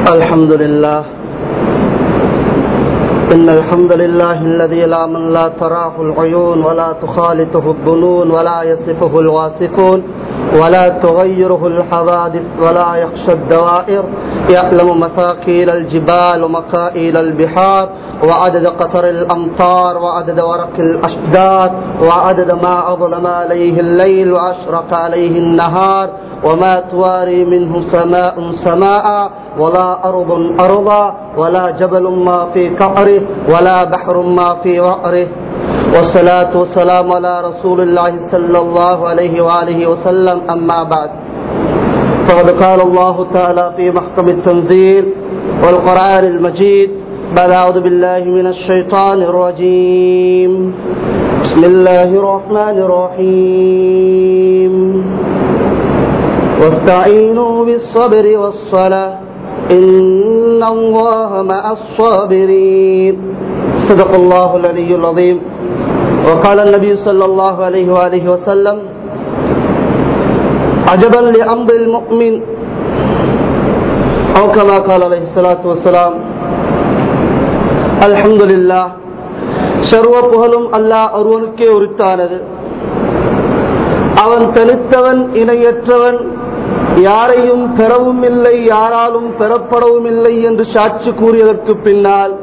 الحمد لله إن الحمد لله الذي لا من لا تراه العيون ولا تخالطه الظنون ولا يصفه الواصفون ولا تغيره الحوادث ولا يخشى الدوائر يعلم مثاقيل الجبال ومكائل البحار وعدد قطر الأمطار وعدد ورق الأشجار وعدد ما أظلم عليه الليل وأشرق عليه النهار وما تواري منه سماء سماء ولا أرض أرضا ولا جبل ما في كعره ولا بحر ما في وعره والصلاة والسلام على رسول الله صلى الله عليه وآله وسلم أما بعد فقد قال الله تعالى في محكم التنزيل والقرآن المجيد بعد أعوذ بالله من الشيطان الرجيم بسم الله الرحمن الرحيم واستعينوا بالصبر والصلاة إن الله مع الصابرين صدق الله العلي العظيم وقال النبي صلى الله عليه وآله وسلم عجبا لأمر المؤمن أو كما قال عليه الصلاة والسلام الحمد لله சர்வ புகழும் அல்லாஹ் ஒருவனுக்கே உரித்தானது அவன் தனித்தவன் இணையற்றவன் யாரையும் பெறவும் இல்லை யாராலும் பெறப்படவும் இல்லை என்று சாட்சி கூறியதற்கு பின்னால்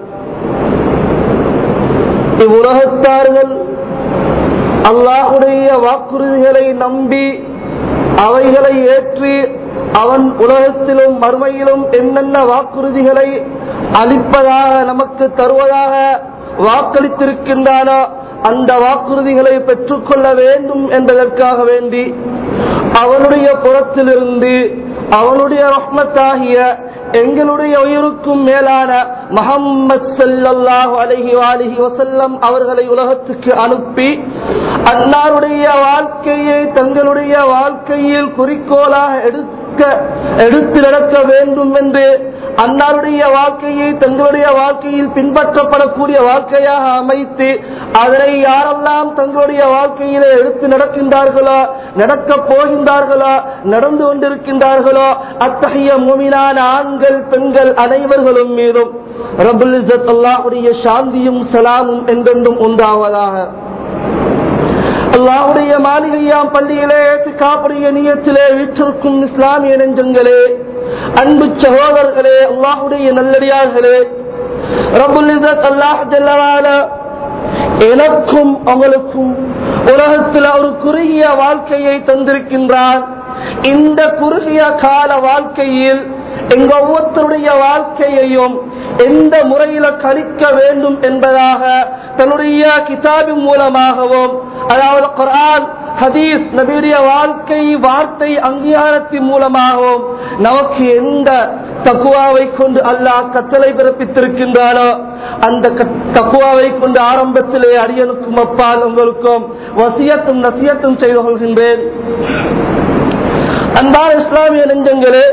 இவ்வுலகத்தார்கள் அல்லாஹுடைய வாக்குறுதிகளை நம்பி அவைகளை ஏற்றி அவன் உலகத்திலும் மறுமையிலும் என்னென்ன வாக்குறுதிகளை அளிப்பதாக நமக்கு தருவதாக வாக்களித்திருக்கின்றானோ அந்த வாக்குறுதிகளை பெற்றுக்கொள்ள வேண்டும் என்பதற்காக வேண்டி அவனுடைய புறத்திலிருந்து அவனுடைய ரஹ்மத்தாகிய எங்களுடைய உயிருக்கும் மேலான முகம்மது சல்லாஹு அலஹி அலஹி வசல்லம் அவர்களை உலகத்துக்கு அனுப்பி அன்னாருடைய வாழ்க்கையை தங்களுடைய வாழ்க்கையில் குறிக்கோளாக எடுக்க எடுத்து நடக்க வேண்டும் என்று அன்னாருடைய வாழ்க்கையை தங்களுடைய வாழ்க்கையில் பின்பற்றப்படக்கூடிய வாழ்க்கையாக அமைத்து அதனை யாரெல்லாம் தங்களுடைய வாழ்க்கையில எடுத்து நடக்கின்றார்களோ நடக்கப் போகின்றார்களோ நடந்து கொண்டிருக்கின்றார்களோ அத்தகைய மூமினான ஆண்கள் பெண்கள் அனைவர்களும் மீதும் ரபுல் அல்லாஹுடைய சாந்தியும் சலாமும் என்றென்றும் உண்டாவதாக அல்லாஹுடைய மாளிகையாம் பள்ளியிலே காப்புடைய நியத்திலே வீற்றிருக்கும் இஸ்லாமிய நெஞ்சங்களே அன்பு சகோதரர்களே அல்லாஹுடைய நல்லடியார்களே ரபுல் அல்லாஹ் ஜல்லவால எனக்கும் அவங்களுக்கும் உலகத்தில் ஒரு குறுகிய வாழ்க்கையை தந்திருக்கின்றான் இந்த குறுகிய கால வாழ்க்கையில் எங்க ஒவ்வொருத்தருடைய வாழ்க்கையையும் எந்த முறையில கழிக்க வேண்டும் என்பதாக தன்னுடைய கிதாபின் மூலமாகவும் அதாவது குரான் ஹதீஸ் நபியுடைய வாழ்க்கை வார்த்தை அங்கீகாரத்தின் மூலமாகவும் நமக்கு எந்த தக்குவாவை கொண்டு அல்லாஹ் கட்டளை பிறப்பித்திருக்கின்றானோ அந்த தக்குவாவை கொண்டு ஆரம்பத்திலே அடியனுக்கும் அப்பால் உங்களுக்கும் வசியத்தும் நசியத்தும் செய்து கொள்கின்றேன் அன்பான இஸ்லாமிய நெஞ்சங்களே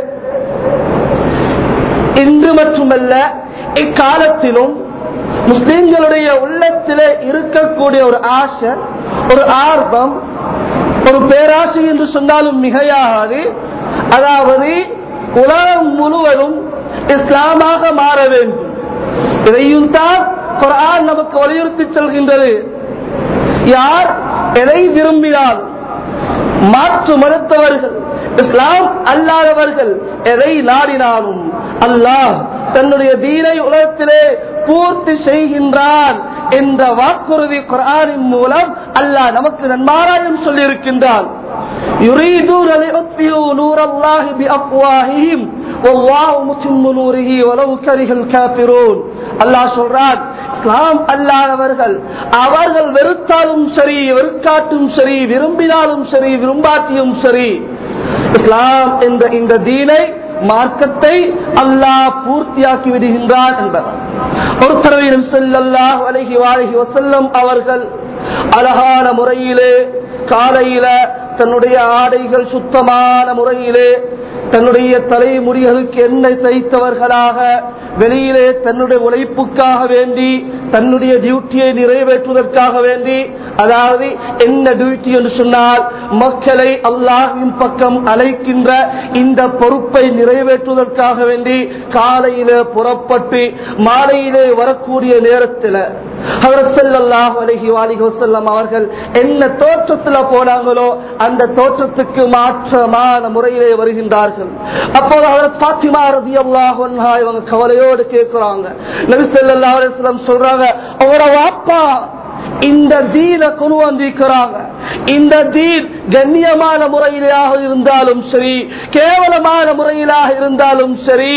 இன்று மட்டுமல்ல இக்காலத்திலும் முஸ்லிம்களுடைய உள்ளத்திலே இருக்கக்கூடிய ஒரு ஆசை ஒரு ஆர்வம் ஒரு பேராசை என்று சொன்னாலும் மிகையாகாது அதாவது உலகம் முழுவதும் இஸ்லாமாக மாற வேண்டும் இதையும் தான் குரான் நமக்கு வலியுறுத்தி செல்கின்றது யார் எதை விரும்பினால் மாற்று மறுத்தவர்கள் இஸ்லாம் அல்லாதவர்கள் எதை நாடினாலும் அல்லாஹ் தன்னுடைய தீனை உலகத்திலே பூர்த்தி செய்கின்றான் என்ற வாக்குறுதி குரானின் மூலம் அல்லாஹ் நமக்கு நன்மாராயம் சொல்லியிருக்கின்றான் يريدون ليطفئوا نور الله بأفواههم والله متم نوره ولو كره الكافرون அல்லாஹ் சொல்றான் இஸ்லாம் அல்லாதவர்கள் அவர்கள் வெறுத்தாலும் சரி வெறுக்காட்டும் சரி விரும்பினாலும் சரி விரும்பாட்டியும் சரி இஸ்லாம் என்ற இந்த தீனை மார்க்கத்தை அல்லாஹ் பூர்த்தியாக்கி விடுகின்றான் என்பதால் ஒரு தடவை செல்லல்லாஹ் அழகி வாழகி வசல்லம் அவர்கள் அழகான முறையிலே காலையில தன்னுடைய ஆடைகள் சுத்தமான முறையிலே தன்னுடைய தலைமுடிகளுக்கு எண்ணெய் தைத்தவர்களாக வெளியிலே தன்னுடைய உழைப்புக்காக வேண்டி தன்னுடைய டியூட்டியை நிறைவேற்றுவதற்காக வேண்டி அதாவது என்ன டியூட்டி என்று சொன்னால் மக்களை அல்லாஹின் பக்கம் அழைக்கின்ற இந்த பொறுப்பை நிறைவேற்றுவதற்காக வேண்டி காலையிலே புறப்பட்டு மாலையிலே வரக்கூடிய நேரத்தில் அவர்கள் என்ன தோற்றத்தில் போனாங்களோ அந்த தோற்றத்துக்கு மாற்றமான முறையிலே வருகின்றார்கள் அப்போது அவர் பாத்திமா ரதி அல்லாஹ் இவங்க கவலையோடு கேட்கிறாங்க நபி சொல்லா சொல்றாங்க அவரோட வாப்பா இந்த தீன கொண்டு வந்திருக்கிறாங்க இந்த தீன் கண்ணியமான முறையிலாக இருந்தாலும் சரி கேவலமான முறையிலாக இருந்தாலும் சரி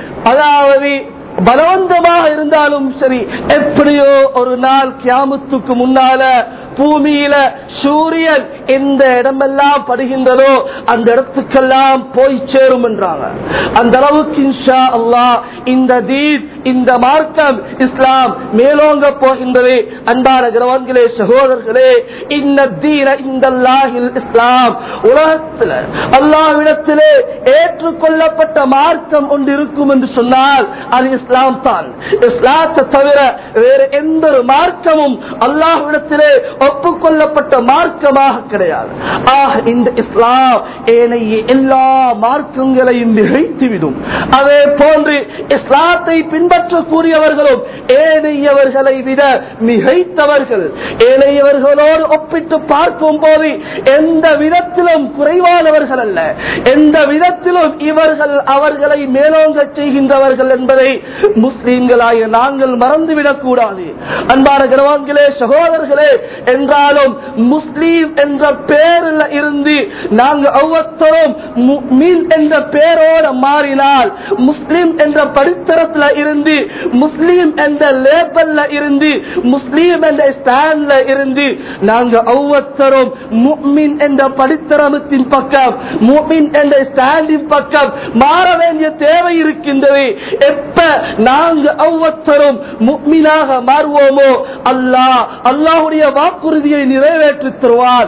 அதாவது பலவந்தமாக இருந்தாலும் சரி எப்படியோ ஒரு நாள் கியாமத்துக்கு முன்னால பூமியில சூரியன் எந்த இடமெல்லாம் படுகின்றதோ அந்த இடத்துக்கெல்லாம் போய் சேரும் என்றாங்க அந்த அளவுக்கு இன்ஷா அல்லாஹ் இந்த தீன் இந்த மார்க்கம் இஸ்லாம் மேலோங்க போகின்றது அன்பான கிரவன்களே சகோதரர்களே இந்த தீன இந்த இஸ்லாம் உலகத்தில் அல்லாவிடத்திலே ஏற்றுக்கொள்ளப்பட்ட மார்க்கம் ஒன்று இருக்கும் என்று சொன்னால் அது இஸ்லாம் தான் இஸ்லாத்தை தவிர வேறு எந்த ஒரு மார்க்கமும் அல்லாஹ்விடத்திலே ஒப்புக்கொள்ளப்பட்ட மார்க்கமாக கிடையாது ஆக இந்த இஸ்லாம் ஏனைய எல்லா மார்க்கங்களையும் மிகைத்துவிடும் அதே போன்று இஸ்லாத்தை பின்பற்றக்கூடியவர்களும் ஏனையவர்களை விட மிகைத்தவர்கள் ஏனையவர்களோடு ஒப்பிட்டு பார்க்கும் போது எந்த விதத்திலும் குறைவானவர்கள் அல்ல எந்த விதத்திலும் இவர்கள் அவர்களை மேலோங்க செய்கின்றவர்கள் என்பதை முஸ்லீம்களாய நாங்கள் மறந்துவிடக் கூடாது அன்பான கிரவான்களே சகோதரர்களே என்றாலும் முஸ்லீம் என்ற பேரில் இருந்து நாங்கள் ஒவ்வொருத்தரும் மீன் என்ற பேரோட மாறினால் முஸ்லீம் என்ற படித்தரத்தில் இருந்து முஸ்லீம் என்ற லேபல்ல இருந்து முஸ்லீம் என்ற ஸ்டாண்ட்ல இருந்து நாங்க ஒவ்வொருத்தரும் முக்மின் என்ற படித்தரமத்தின் பக்கம் முக்மின் என்ற ஸ்டாண்டின் பக்கம் மாற வேண்டிய தேவை இருக்கின்றது எப்ப நாங்க ஒவ்வொருத்தரும் முக்மினாக மாறுவோமோ அல்லாஹ் அல்லாஹுடைய வாக்குறுதியை நிறைவேற்றி தருவார்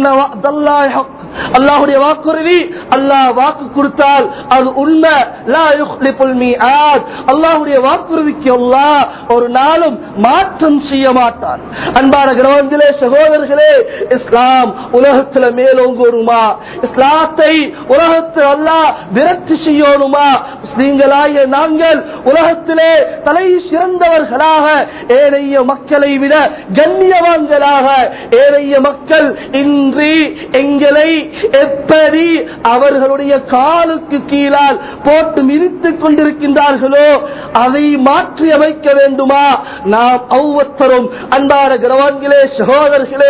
அல்லாஹுடைய வாக்குறுதி அல்லாஹ் வாக்கு கொடுத்தால் அது உண்மை அல்லாஹுடைய வாக்குறுதிக்கு அல்லாஹ் ஒரு நாளும் மாற்றம் செய்ய மாட்டான் அன்பான கிரகங்களே சகோதரர்களே இஸ்லாம் உலகத்தில் மேலோங்கணுமா இஸ்லாத்தை உலகத்தில் அல்லாஹ் விரக்தி செய்யணுமா முஸ்லீம்களாய நாங்கள் உலகத்திலே தலை சிறந்தவர்களாக ஏனைய மக்களை விட கண்ணியவான்களாக ஏனைய மக்கள் இன்றி எங்களை எப்படி அவர்களுடைய காலுக்கு கீழால் போட்டு மிதித்துக் கொண்டிருக்கின்றார்களோ அதை மாற்றி அமைக்க வேண்டுமா நாம் ஒவ்வொருத்தரும் அன்பான கிரவான்களே சகோதரர்களே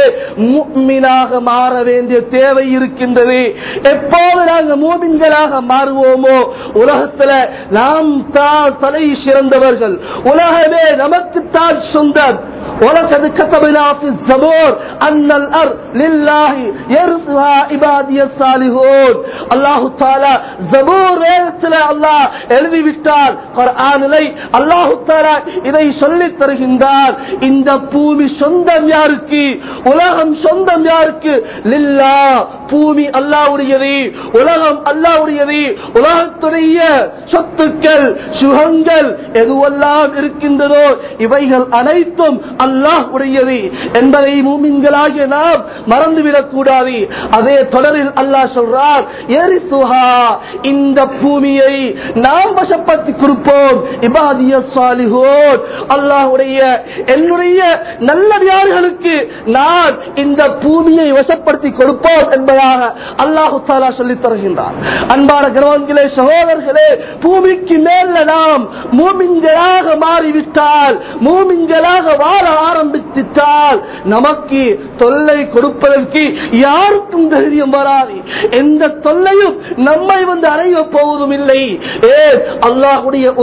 மூமினாக மாற வேண்டிய தேவை இருக்கின்றது எப்போது நாங்கள் மூமின்களாக மாறுவோமோ உலகத்துல நாம் தான் தலை சிறந்தவர்கள் உலகமே நமக்குத்தான் சொந்தம் ولقد كتبنا في الزبور أن الأرض لله يرثها عبادي الصالحون الله تعالى زبور வேதத்தில் அல்லாஹ் எழுதிவிட்டார் குர்ஆனிலே அல்லாஹ் தஆலா இதை சொல்லித் தருகின்றார் இந்த பூமி சொந்தம் யாருக்கு உலகம் சொந்தம் யாருக்கு லில்லா பூமி அல்லாஹ்வுடையது உலகம் அல்லாஹ்வுடையது உலகத்துடைய சொத்துக்கள் சுகங்கள் எதுவெல்லாம் இருக்கின்றதோ இவைகள் அனைத்தும் அல்லாஹ் உடையது என்பதை மூமின்களாகிய நாம் மறந்துவிடக் கூடாது அதே தொடரில் அல்லாஹ் சொல்றார் எரிசுஹா இந்த பூமியை நாம் வசப்படுத்தி கொடுப்போம் இபாதிய சாலிஹோன் அல்லாஹுடைய என்னுடைய நல்லடியார்களுக்கு நான் இந்த பூமியை வசப்படுத்தி கொடுப்போம் என்பதாக அல்லாஹு தாலா சொல்லித் தருகின்றார் அன்பான கிரவன்களே சகோதரர்களே பூமிக்கு மேல நாம் மூமின்களாக மாறிவிட்டால் மூமின்களாக வாழ ஆரம்பித்துட்டால் நமக்கு தொல்லை கொடுப்பதற்கு யாருக்கும் தைரியம் வராது எந்த தொல்லையும் நம்மை வந்து அடைய போவதும் இல்லை ஏன் அல்லாஹுடைய உதவியோ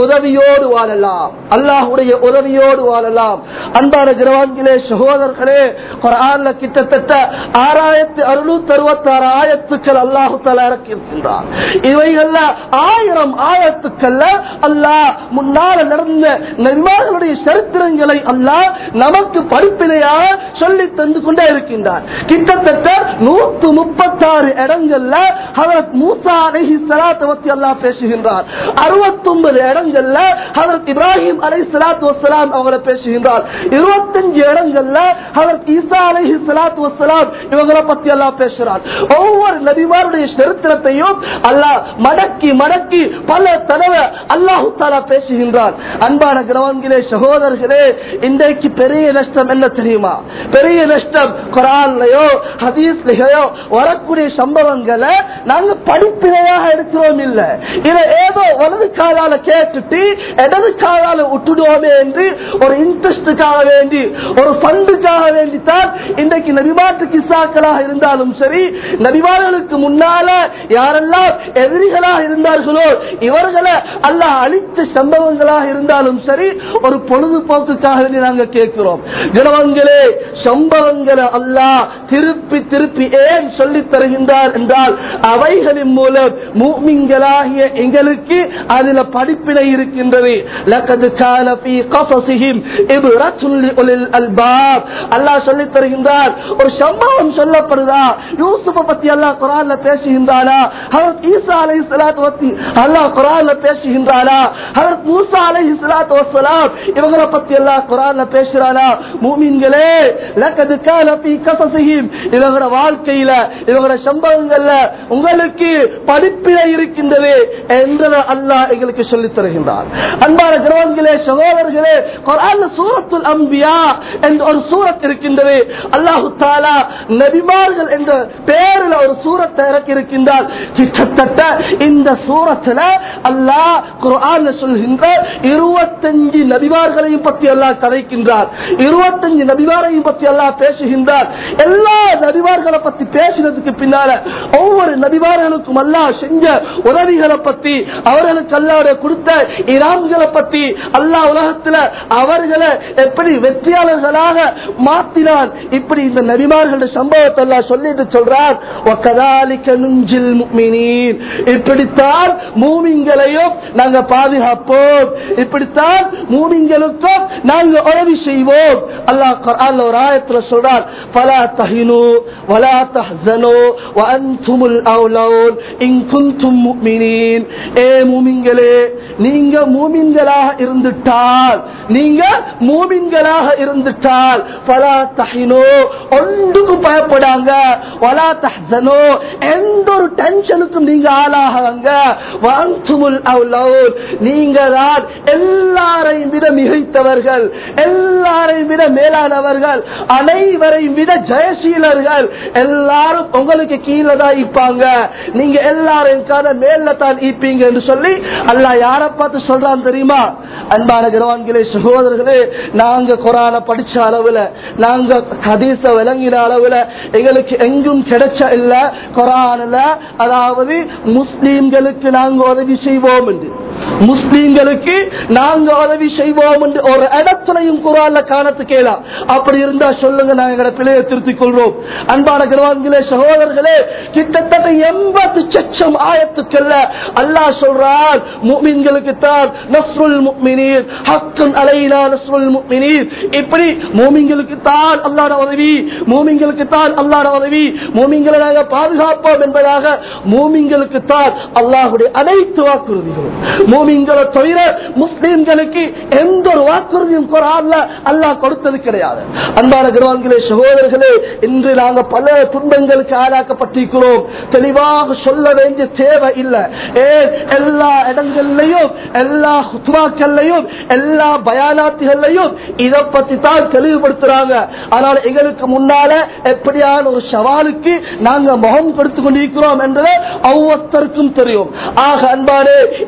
உதவியோடு வாழலாம் அல்லாஹுடைய உதவியோடு வாழலாம் அன்பான கிரவான்களே சகோதரர்களே குரான்ல கிட்டத்தட்ட ஆறாயிரத்தி அறுநூத்தி அறுபத்தி ஆறு ஆயத்துக்கள் அல்லாஹு தலா இறக்கியிருக்கின்றார் இவைகள்ல ஆயிரம் ஆயத்துக்கள்ல அல்லாஹ் முன்னால நடந்த நபிமார்களுடைய சரித்திரங்களை அல்லாஹ் நமக்கு படிப்பினையாக சொல்லி தந்து கொண்டே இருக்கின்றார் கிட்டத்தட்ட நூத்து முப்பத்தாறு இடங்கள்ல ஹதரத் மூசா அலைஹி ஸலாத்து வத்தி அல்லாஹ் பேசுகின்றார் அறுபத்தொன்பது இடங்கள்ல ஹதரத் இப்ராஹிம் அலை சலாத்து வசலாம் அவங்களை பேசுகின்றார் இருபத்தஞ்சு இடங்கள்ல ஹதரத் ஈசா அலைஹி சலாத்து வசலாம் இவங்களை பத்தி எல்லாம் பேசுறார் ஒவ்வொரு நபிமாருடைய சரித்திரத்தையும் அல்லாஹ் மடக்கி மடக்கி பல தடவை அல்லாஹு தாலா பேசுகின்றார் அன்பான கிரவன்களே சகோதரர்களே இன்றைக்கு பெரிய நஷ்டம் என்ன தெரியுமா பெரிய நஷ்டம் குரான்லயோ ஹதீஸ்லயோ வரக்கூடிய சம்பவங்களை நாங்க படிப்பினையாக எடுக்கிறோம் இல்ல இதை ஏதோ வலது காலால கேட்டுட்டு இடது காலால விட்டுடுவோமே என்று ஒரு இன்ட்ரெஸ்டுக்காக வேண்டி ஒரு ஃபண்டுக்காக வேண்டித்தான் இன்றைக்கு நபிமாட்டு கிசாக்களாக இருந்தாலும் சரி நபிமார்களுக்கு முன்னால யாரெல்லாம் எதிரிகளாக இருந்தார்களோ இவர்களை அல்லாஹ் அழித்த சம்பவங்களாக இருந்தாலும் சரி ஒரு பொழுதுபோக்குக்காக வேண்டி நாங்க கேட்கிறோம் கிரவங்களே சம்பவங்களை அல்லாஹ் திருப்பி திருப்பி ஏன் சொல்லித் தருகின்றார் என்றால் அவைகளின் மூலம் மூமிங்களாகிய எங்களுக்கு அதுல படிப்பினை இருக்கின்றது லக்கது கான ஃபீ கஸஸிஹிம் இப்ரத்துல் லிஉலில் அல்பாப் அல்லாஹ் சொல்லித் தருகின்றார் ஒரு சம்பவம் சொல்லப்படுதா யூசுஃப பத்தி அல்லாஹ் குர்ஆன்ல பேசுகின்றானா ஹஜரத் ஈசா அலைஹிஸ்ஸலாத்து வத்தி அல்லாஹ் குர்ஆன்ல பேசுகின்றானா ஹஜரத் மூசா அலைஹிஸ்ஸலாத்து வஸ்ஸலாம் இவங்களை பத்தி அல்லாஹ் குர்ஆன்ல பேசுறானா மூமின்களே லக்கது கான ஃபீ கஸஸிஹிம் இவங்களோட வாழ்க்கையில இவங்களோட சம்பவங்கள்ல உங்களுக்கு படிப்பினை இருக்கின்றது என்று அல்லாஹ் எங்களுக்கு சொல்லித் தருகின்றார் அன்பான கிரவன்களே சகோதரர்களே குர்ஆன்ல சூரத்துல் அம்பியா என்ற ஒரு சூரத் இருக்கின்றது அல்லாஹு தாலா நபிமார்கள் என்ற பெயரில் ஒரு சூரத்தை இறக்கி இருக்கின்றார் கிட்டத்தட்ட இந்த சூரத்துல அல்லாஹ் குர்ஆன்ல சொல்கின்ற இருபத்தஞ்சு நபிமார்களையும் பற்றி அல்லாஹ் கதைக்கின்றார் இருபத்தஞ்சு நபிமாரையும் பற்றி அல்லாஹ் பேசுகின்றார் எல்லா நபிமார்களை பத்தி பேசினதுக்கு பின்னால ஒவ்வொரு நபிமார்களுக்கும் அல்லாஹ் செஞ்ச உதவிகளை பத்தி அவர்களுக்கு அல்லாஹ் கொடுத்த இராம்களை பத்தி அல்லாஹ் உலகத்துல அவர்களை எப்படி வெற்றியாளர்களாக மாத்தினான் இப்படி இந்த நபிமார்களுடைய சம்பவத்தை எல்லாம் சொல்லிட்டு சொல்றார் "வக்கதாலிக நுஞ்சில் முஃமினீன்." இப்படித்தான் மூமிங்களையும் நாங்க பாதுகாப்போம் இப்படித்தான் மூமிங்களுக்கும் நாங்க உதவி செய்வோம் அல்லாஹ் குர்ஆன்ல ஒரு ஆயத்துல சொல்றார் "ஃபலா தஹினு வலா தஹ்சனு வஅன்துமுல் அவுலவுன் இன் குன்தும் முஃமினீன்." ஏ மூமிங்களே நீங்க மூமின்களாக இருந்துட்டால் நீங்க மூமின்களாக இருந்துட்டால் பலா தஹினோ ஒன்றுக்கும் பயப்படாங்க வலா தஹ்சனோ எந்த ஒரு டென்ஷனுக்கும் நீங்க ஆளாகாங்க வாந்துமுல் அவுலவுன் நீங்க தான் எல்லாரையும் விட மிகைத்தவர்கள் எல்லாரையும் விட மேலானவர்கள் அனைவரையும் விட ஜெயசீலர்கள் எல்லாரும் உங்களுக்கு கீழே தான் இருப்பாங்க நீங்க எல்லாரையும் காண மேல தான் இருப்பீங்க என்று சொல்லி அல்லாஹ் யாரை பார்த்து சொல்றான் தெரியுமா அன்பான கிரவான்களே சகோதரர்களே நாங்க குரான படிச்ச அளவுல நாங்க ஹதீஸ விளங்கின அளவுல எங்களுக்கு எங்கும் கிடைச்ச இல்ல குரான்ல அதாவது முஸ்லீம்களுக்கு நாங்க உதவி செய்வோம் என்று முஸ்லீம்களுக்கு நாங்க உதவி செய்வோம் என்று ஒரு இடத்துலையும் குரான்ல காணத்து கேலாம் அப்படி இருந்தா சொல்லுங்க நாங்க எங்களை பிழையை திருத்திக் கொள்வோம் அன்பான கிரவான்களே சகோதரர்களே கிட்டத்தட்ட எண்பது சச்சம் ஆயத்துக்கள்ல அல்லாஹ் சொல்றார் முஃமின்களுக்கு தான் நஸ்ருல் முஃமினீன் ஹக்கன் அலைனா நஸ்ருல் முஃமினீன் இப்படி மூமின்களுக்கு தான் அல்லாஹ்வுடைய உதவி மூமின்களுக்கு தான் அல்லாஹ்வுடைய உதவி மூமின்களை நாங்க பாதுகாப்போம் என்பதாக மூமின்களுக்கு தான் அல்லாஹ்வுடைய அனைத்து வாக்குறுதிகளும் மூமின்களை தவிர முஸ்லிம்களுக்கு எந்த ஒரு வாக்குறுதியும் குரான்ல அல்லாஹ் கொடுத்தது கிடையாது அன்பான கிரவான்களே சகோதரர்களே இன்று நாங்க பல துன்பங்களுக்கு ஆளாக்கப்பட்டிருக்கிறோம் தெளிவாக சொல்ல வேண்டிய தேவை இல்லை ஏன் எல்லா இடங்கள்லையும் எல்லா ஹுத்மாக்கள்லையும் எல்லா பயானாத்துகள்லையும் இதை பத்தி தான் தெளிவுபடுத்துறாங்க ஆனால் எங்களுக்கு முன்னால எப்படியான ஒரு சவாலுக்கு நாங்க முகம் கொடுத்து கொண்டிருக்கிறோம் என்பது ஒவ்வொருத்தருக்கும் தெரியும் ஆக அன்பானே இப்ப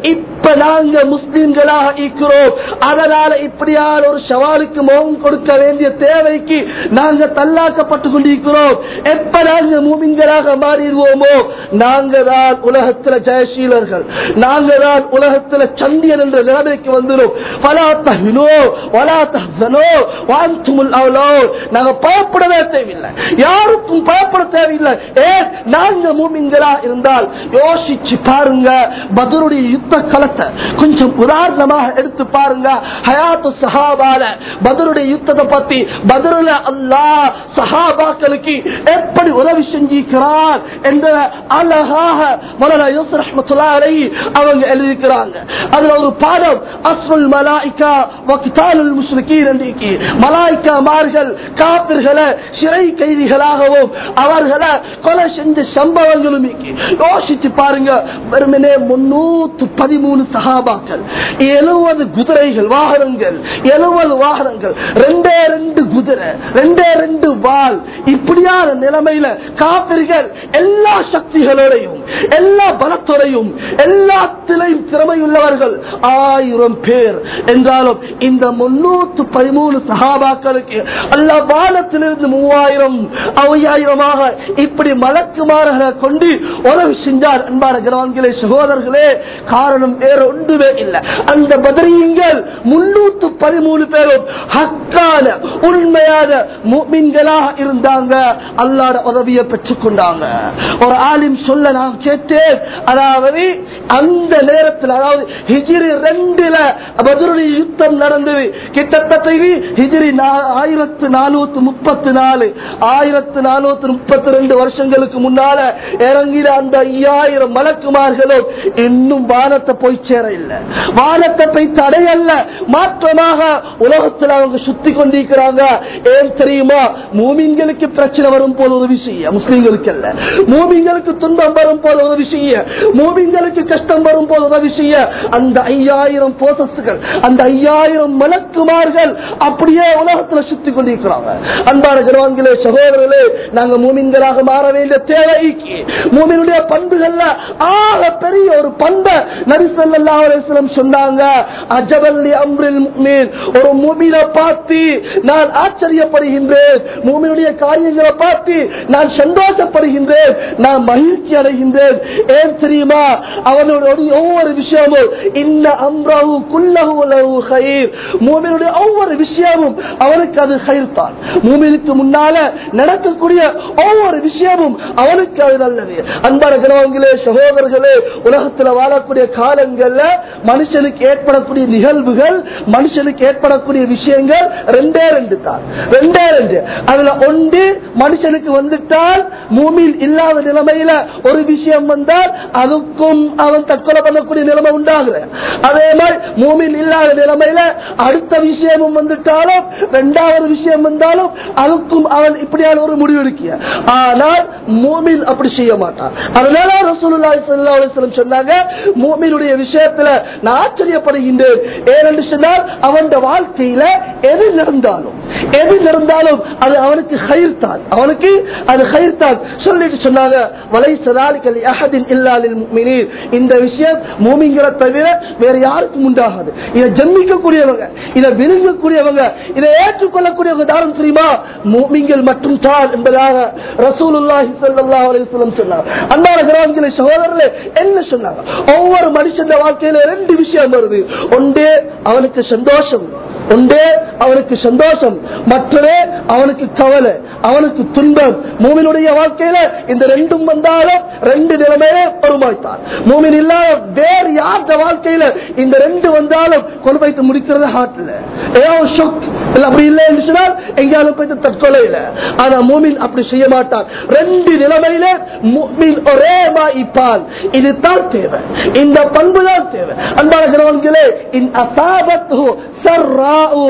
எப்ப நாங்க முஸ்லிம்களாக இருக்கிறோம் அதனால இப்படியான ஒரு சவாலுக்கு முகம் கொடுக்க வேண்டிய தேவைக்கு நாங்க தள்ளாக்கப்பட்டு கொண்டிருக்கிறோம் எப்ப நாங்க மூமின்களாக மாறிடுவோமோ நாங்க தான் உலகத்துல ஜெயசீலர்கள் நாங்க தான் உலகத்துல சந்தியன் என்ற நிலைமைக்கு வந்துடும் பலா தஹினோ வலா தஹ்சனோ வாந்துமுல் அவ்லோ நாங்க பயப்படவே தேவையில்லை யாருக்கும் பயப்பட தேவையில்லை ஏன் நாங்க மூமின்களா இருந்தால் யோசிச்சு பாருங்க பதருடைய யுத்த களத்தை கொஞ்சம் உதாரணமாக எடுத்து பாருங்க ஹயாத்து சஹாபால பதருடைய யுத்தத்தை பத்தி பதருல அல்லாஹ் சஹாபாக்களுக்கு எப்படி உதவி செஞ்சிருக்கிறார் என்ற அழகாக மலரா யூசுப் ரஹ்மத்துல்லாஹி அலைஹி அவங்க எழுதிக்கிறாங்க அதுல ஒரு பாடம் அஸ்ருல் மலாயிகா வக்தாலுல் முஸ்லிகீன் என்று மலாய்க்கா மார்கள் காப்பிர்களை சிறை கைதிகளாகவும் அவர்களை கொலை செஞ்ச சம்பவங்களும் இருக்கு. யோசிச்சு பாருங்க வெறுமனே முன்னூத்து பதிமூணு சகாபாக்கள் எழுபது குதிரைகள் வாகனங்கள் எழுபது வாகனங்கள் ரெண்டே ரெண்டு குதிரை ரெண்டே ரெண்டு வால் இப்படியான நிலைமையில காப்பிர்கள் எல்லா சக்திகளோடையும் எல்லா பலத்தோடையும் எல்லாத்திலையும் திறமையுள்ளவர்கள் ஆயிரம் பேர் என்றாலும் இந்த முன்னூத்து பதிமூணு சகாபாக்களுக்கு அல்ல வானத்திலிருந்து மூவாயிரம் ஐயாயிரமாக இப்படி மலக்குமார்களை கொண்டு உதவி செஞ்சார் அன்பான கிரவான்களே சகோதரர்களே காரணம் வேற ஒன்றுமே இல்லை அந்த பதறியுங்கள் முன்னூத்து பதிமூணு பேரும் ஹக்கான உண்மையான முஃமின்களாக இருந்தாங்க அல்லாட உதவியை பெற்றுக் கொண்டாங்க ஒரு ஆலிம் சொல்ல நான் கேட்டேன் அதாவது அந்த நேரத்தில் அதாவது ஹிஜிரி ரெண்டுல பதருடைய யுத்தம் நடந்தது கிட்டத்தட்ட இது ஹிஜிரி நா- ஆயிரத்து நானூத்தி முப்பத்தி நாலு ஆயிரத்து நானூத்தி முப்பத்தி ரெண்டு வருஷங்களுக்கு முன்னால இறங்கின அந்த ஐயாயிரம் மலக்குமார்களும் இன்னும் வானத்தை போய் சேர இல்லை வானத்தை போய் தடையல்ல மாற்றமாக உலகத்தில் அவங்க சுத்தி கொண்டிருக்கிறாங்க ஏன் தெரியுமா மூமின்களுக்கு பிரச்சனை வரும் போது உதவி செய்ய முஸ்லிம்களுக்கு அல்ல மூமின்களுக்கு துன்பம் வரும் போது உதவி செய்ய மூமின்களுக்கு கஷ்டம் வரும் போது உதவி செய்ய அந்த ஐயாயிரம் போசஸ்கள் அந்த ஐயாயிரம் மலக்குமார்கள் அப்படியே உலகத்துல சுத்தி கொண்டிருக்கிறாங்க அன்பான கிரவான்களே சகோதரர்களே நாங்க மூமின்களாக மாற வேண்டிய தேவைக்கு மூமினுடைய பண்புகள்ல ஆக பெரிய ஒரு பண்பை நரிசல்லாஹ் அலைஹிஸ்ஸலாம் சொன்னாங்க அஜபல்லி அம்ரில் முஃமின் ஒரு மூமினை பார்த்து நான் ஆச்சரியப்படுகின்றேன் மூமினுடைய காரியங்களை பார்த்து நான் சந்தோஷப்படுகின்றேன் நான் மகிழ்ச்சி அடைகின்றேன் ஏன் தெரியுமா அவனுடைய ஒவ்வொரு விஷயமும் இன்ன அம்ரஹு குல்லஹு லஹு கைர் மூமினுடைய ஒவ்வொரு விஷயமும் அவனுக்கு அது கயிர் தான் மூமினுக்கு முன்னால நடக்கக்கூடிய ஒவ்வொரு விஷயமும் அவனுக்கு அது நல்லது அன்பான கிரகங்களே சகோதரர்களே உலகத்துல வாழக்கூடிய காலங்கள்ல மனுஷனுக்கு ஏற்படக்கூடிய நிகழ்வுகள் மனுஷனுக்கு ஏற்படக்கூடிய விஷயங்கள் ரெண்டே ரெண்டு தான் ரெண்டே ரெண்டு அதுல ஒன்று மனுஷனுக்கு வந்துட்டால் மூமில் இல்லாத நிலைமையில ஒரு விஷயம் வந்தால் அதுக்கும் அவன் தற்கொலை பண்ணக்கூடிய நிலைமை உண்டாகுற அதே மாதிரி மூமில் இல்லாத நிலைமையில அடுத்த விஷயமும் வந்துட்டாலும் ரெண்டாவது விஷயம் வந்தாலும் அதுக்கும் அவன் இப்படியான ஒரு முடிவு எடுக்கிய ஆனால் மூமில் அப்படி செய்ய மாட்டான் அதனால ரசூலுல்லாஹி ஸல்லல்லாஹு அலைஹி வஸல்லம் சொன்னாங்க மூமினுடைய விஷயத்துல நான் ஆச்சரியப்படுகின்றேன் ஏனென்று சொன்னால் அவன் வாழ்க்கையில எது நடந்தாலும் எது நடந்தாலும் அது அவனுக்கு கயிர் தான் அவனுக்கு அது கயிர் தான் சொல்லிட்டு சொன்னாங்க வலை சதாலிக்கல் அஹதின் இல்லாலில் முஃமினீன் இந்த விஷயம் மூமிங்களை தவிர வேற யாருக்கும் உண்டாகாது இதை ஜன்மிக்கக்கூடியவங்க இதை விரும்பக்கூடியவங்க இதை ஏற்றுக்கொள்ளக்கூடியவங்க யாரும் தெரியுமா மூமிங்கள் மட்டும் தான் என்பதாக ரசூலுல்லாஹி ஸல்லல்லாஹு அலைஹி வஸல்லம் சொன்னாங்க அன்பான கிராமங்களே சகோதரர்களே என்ன சொன்னாங்க ஒவ்வொரு மனுஷன் வாழ்க்கையில ரெண்டு விஷயம் வருது ஒன்றே அவனுக்கு சந்தோஷம் ஒன்றே அவனுக்கு சந்தோஷம் மற்றதே அவனுக்கு கவலை அவனுக்கு துன்பம் மூமினுடைய வாழ்க்கையில இந்த ரெண்டும் வந்தாலும் ரெண்டு நிலைமையிலே பொறுமாய்த்தான் மூமின் இல்லாத வேறு யார்த வாழ்க்கையில இந்த ரெண்டு வந்தாலும் கொண்டு வைத்து முடிக்கிறது ஹார்ட்ல ஏதோ ஷொக் இல்ல அப்படி இல்லை என்று சொன்னால் எங்கேயாலும் போயிட்டு தற்கொலை இல்லை ஆனா மூமின் அப்படி செய்ய மாட்டான் ரெண்டு நிலைமையில மூமின் ஒரே மாய்ப்பான் இதுதான் தேவை இந்த பண்பு தான் தேவை அன்பான கிரவன்களே இன் அசாபத்து சர்ராஉ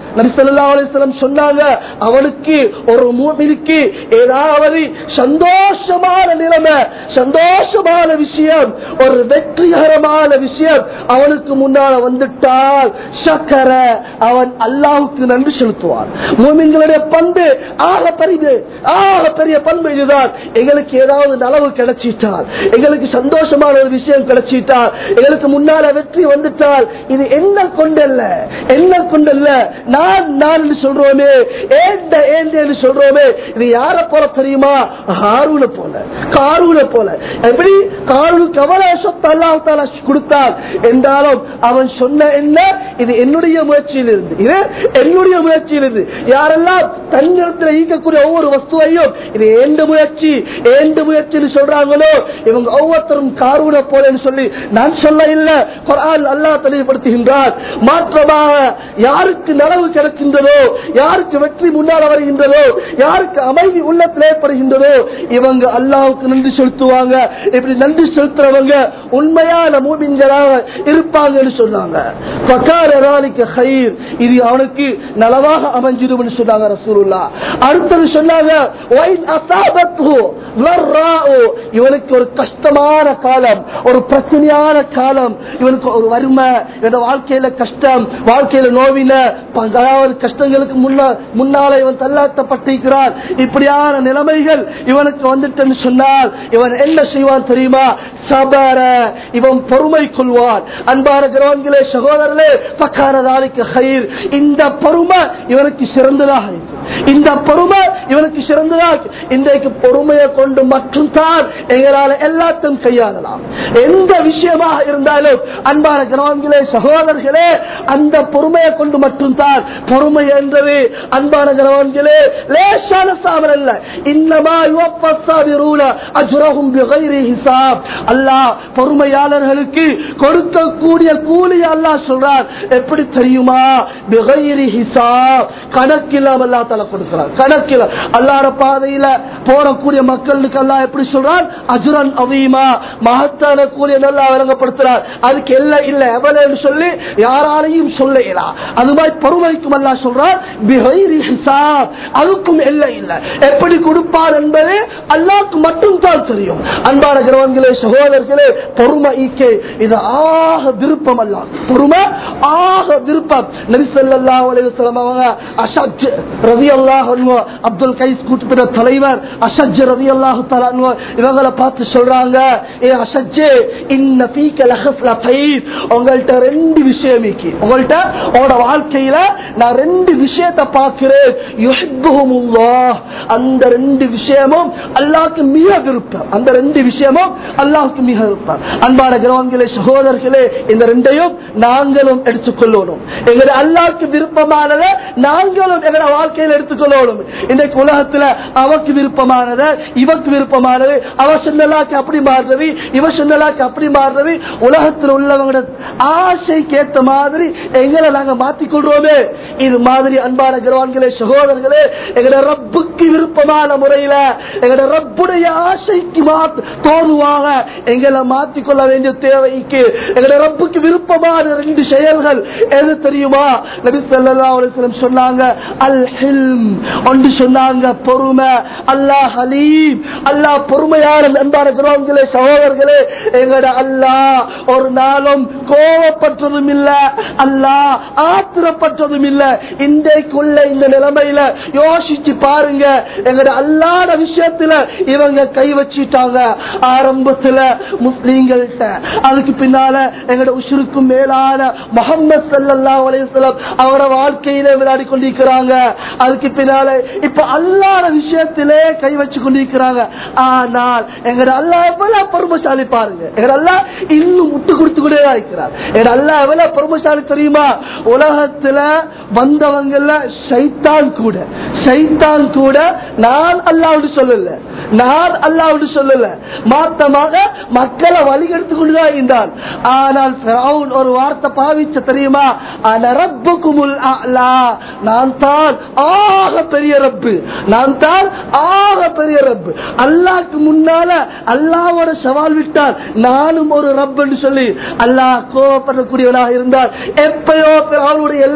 நபி ஸல்லல்லாஹு அலைஹி வஸல்லம் சொன்னாங்க அவனுக்கு ஒரு மூமினுக்கு ஏதாவது சந்தோஷமான நிலைமை சந்தோஷமான விஷயம் ஒரு வெற்றிகரமான விஷயம் அவனுக்கு முன்னால வந்துட்டால் சக்கர அவன் அல்லாஹ்வுக்கு நன்றி செலுத்துவான் மூமின்களுடைய பண்பு ஆக பெரிய ஆக பெரிய பண்பு இதுதான் எங்களுக்கு ஏதாவது நலவு கிடைச்சிட்டால் எங்களுக்கு சந்தோஷமான ஒரு விஷயம் கிடைச்சிட்டால் எங்களுக்கு முன்னால வெற்றி வந்துட்டால் இது என்ன கொண்டல்ல என்ன கொண்டல்ல நான் நான் என்று சொல்றோமே ஏண்ட ஏண்டேன்னு சொல்றோமே இது யார போல தெரியுமா ஹாரூன போல காரூன போல எப்படி காரூனுக்கு எவ்வளவு சொத்து அல்லாஹ் தாலா கொடுத்தால் என்றாலும் அவன் சொன்ன என்ன இது என்னுடைய முயற்சியில் இருந்து இது என்னுடைய முயற்சியில் இருந்து யாரெல்லாம் தன்னிடத்தில் ஈக்கக்கூடிய ஒவ்வொரு வஸ்துவையும் இது ஏண்ட முயற்சி ஏண்ட முயற்சின்னு சொல்றாங்களோ இவங்க ஒவ்வொருத்தரும் காரூன போலன்னு சொல்லி நான் சொல்ல இல்ல குர்ஆன் அல்லாஹ் தெளிவுபடுத்துகின்றார் மாற்றமாக யாருக்கு நலவு கிடைக்கின்றதோ யாருக்கு வெற்றி முன்னால் வருகின்றதோ யாருக்கு அமைதி உள்ளத்தில் ஏற்படுகின்றதோ இவங்க அல்லாஹ்வுக்கு நன்றி செலுத்துவாங்க இப்படி நன்றி செலுத்துறவங்க உண்மையான மூமின்களாக இருப்பாங்கன்னு சொன்னாங்க ஃபகார ذلك خير. இது அவனுக்கு நலவாக அமைஞ்சிடும் சொன்னாங்க ரசூலுல்லாஹ் அடுத்தது சொன்னாங்க وَإِنْ أَصَابَتْهُ ضَرَّاءُ. இவனுக்கு ஒரு கஷ்டமான காலம் ஒரு பிரச்சனையான காலம் இவனுக்கு ஒரு வறுமை இவன் வாழ்க்கையில கஷ்டம் வாழ்க்கையில நோவின ப- அதாவது கஷ்டங்களுக்கு முன்னா முன்னால இவன் தள்ளாட்டப்பட்டிருக்கிறான் இப்படியான நிலைமைகள் இவனுக்கு வந்துட்டேன்னு சொன்னால் இவன் என்ன செய்வான் தெரியுமா சபர இவன் பொறுமை கொள்வான் அன்பான கிரவன்களே சகோதரர்களே பக்காரதாலிக்கு ஹைர் இந்த பொறுமை இவனுக்கு சிறந்ததாக இருக்கும் இந்த பொறுமை இவனுக்கு சிறந்ததாக இருக்கும். இன்றைக்கு பொறுமையை கொண்டு மட்டும்தான் எங்களால் எல்லாத்தையும் கையாளலாம் எந்த விஷயமாக இருந்தாலும் அன்பான கிரவன்களே சகோதரர்களே அந்த பொறுமையை கொண்டு மட்டும்தான் பொறுமை என்றது அன்பான கிரவன்களே லேசான சாமர் அல்ல இன்னமா யுவப்பஸ்ஸாபிரூன அஜ்ரஹும் பிகைரி ஹிசாப் அல்லாஹ் பொறுமையாளர்களுக்கு கொடுக்கக்கூடிய கூலி அல்லாஹ் சொல்றார் எப்படி தெரியுமா பிகைரி ஹிசாப் கணக்கில்லாம அல்லாஹ் தஆலா கொடுக்கிறார் கணக்கில அல்லாஹ்ட பாதையில போறக்கூடிய மக்களுக்கு அல்லாஹ் எப்படி சொல்றான் அஜ்ரன் அவீமா மகத்தான கூலி நல்லா விளங்கப்படுத்துறார் அதுக்கு எல்லாம் இல்ல எவ்வளவு சொல்லி யாராலையும் சொல்ல இயலா அது மாதிரி பொறுமைக்கும் அல்லா சொல்றார் பிகைரி ஹிசாப் அதுக்கும் எல்லை இல்ல எப்படி கொடுப்பார் என்பது அல்லாஹ்க்கு மட்டும் தான் தெரியும் அன்பான கிரவன்களே சகோதரர்களே பொறுமை ஈக்கே இது ஆக விருப்பம் அல்ல பொறுமை ஆக விருப்பம் நபி ஸல்லல்லாஹு அலைஹி வஸல்லம் அவங்க அஷஜ் ரலியல்லாஹு அன்ஹு அப்துல் கைஸ் கூட்டத்தின தலைவர் அஷஜ் ரலியல்லாஹு தஆலா அன்ஹு இவங்களை பார்த்து சொல்றாங்க ஏ அஷஜ் இன்ன ஃபீக லஹஸ்லத்தைன் உங்கள்ட்ட ரெண்டு விஷயம் இருக்கு உங்கள்ட்ட உங்களோட வாழ்க்கையில நான் ரெண்டு விஷயத்தை பார்க்கிறேன் யுஹிப்புஹுமுல்லாஹ் அந்த ரெண்டு விஷயமும் அல்லாஹ்க்கு மிக விருப்பம் அந்த ரெண்டு விஷயமும் அல்லாஹ்க்கு மிக விருப்பம் அன்பான கிரவங்களே சகோதரர்களே இந்த ரெண்டையும் நாங்களும் எடுத்துக்கொள்ளணும் எங்களுடைய அல்லாஹ்க்கு விருப்பமானதை நாங்களும் எங்களோட வாழ்க்கையில் எடுத்துக்கொள்ளணும் இன்றைக்கு உலகத்துல அவக்கு விருப்பமானதை இவக்கு விருப்பமானது அவ சொன்னலாக்கு அப்படி மாறுறது இவ சொன்னலாக்கு அப்படி மாறுறது உலகத்தில் உள்ளவங்களோட ஆசைக்கு ஏத்த மாதிரி எங்களை நாங்க மாத்திக்கொள்றோமே இது மாதிரி அன்பான கிரவான்களே சகோதரர்களே எங்களோட ரப்புக்கு விருப்பமான முறையில எங்களோட ரப்புடைய ஆசைக்கு மாத்து தோதுவாக எங்களை மாத்திக்கொள்ள வேண்டிய தேவைக்கு எங்களோட ரப்புக்கு விருப்பமான ரெண்டு செயல்கள் எது தெரியுமா நபி ஸல்லல்லாஹு அலைஹி வஸல்லம் சொன்னாங்க அல் ஹில்ம் ஒன்று சொன்னாங்க பொறுமை அல்லாஹ் ஹலீம் அல்லாஹ் பொறுமையான அன்பான கிரவான்களே சகோதரர்களே எங்களோட அல்லாஹ் ஒரு நாளும் கோவப்பட்டதும் இல்ல அல்லாஹ் ஆத்திரப்பட்டதும் இல்ல இன்றைக்குள்ள இந்த நிலைமையில யோசிச்சு பாருங்க எங்கட அல்லாத விஷயத்துல இவங்க கை வச்சிட்டாங்க ஆரம்பத்துல முஸ்லீம்கள்ட்ட அதுக்கு பின்னால எங்கட உசுருக்கும் மேலான முகமது சல்லல்லாஹு அலைஹி வஸல்லம் அவரோட வாழ்க்கையில விளையாடி கொண்டிருக்கிறாங்க அதுக்கு பின்னால இப்ப அல்லாத விஷயத்திலே கை வச்சு கொண்டிருக்கிறாங்க ஆனால் எங்கட அல்லாஹ் எவ்வளவு பொறுமைசாலி பாருங்க எங்கட அல்லாஹ் இன்னும் முட்டு கொடுத்து கொண்டே இருக்கிறார் எங்கட அல்லாஹ் எவ்வளவு பொறுமைசாலி தெரியுமா உலகத்துல வந்தவங்கல சைத்தான் கூட சைத்தான் கூட நான் அல்லாவுடு சொல்லல நான் அல்லாவுடு சொல்லல மாத்தமாக மக்களை வழிகெடுத்து கொண்டுதான் இருந்தான் ஆனால் ஃபிரௌன் ஒரு வார்த்தை பாவிச்ச தெரியுமா அன ரப்புக்குமுல் அலா நான் தான் ஆக பெரிய ரப்பு நான் தான் ஆக பெரிய ரப்பு அல்லாஹ்க்கு முன்னால அல்லாவோட சவால் விட்டால் நானும் ஒரு ரப் என்று சொல்லி அல்லாஹ் கோவப்படக்கூடியவனாக இருந்தால் எப்பயோ அவனுடைய எல்லா நியம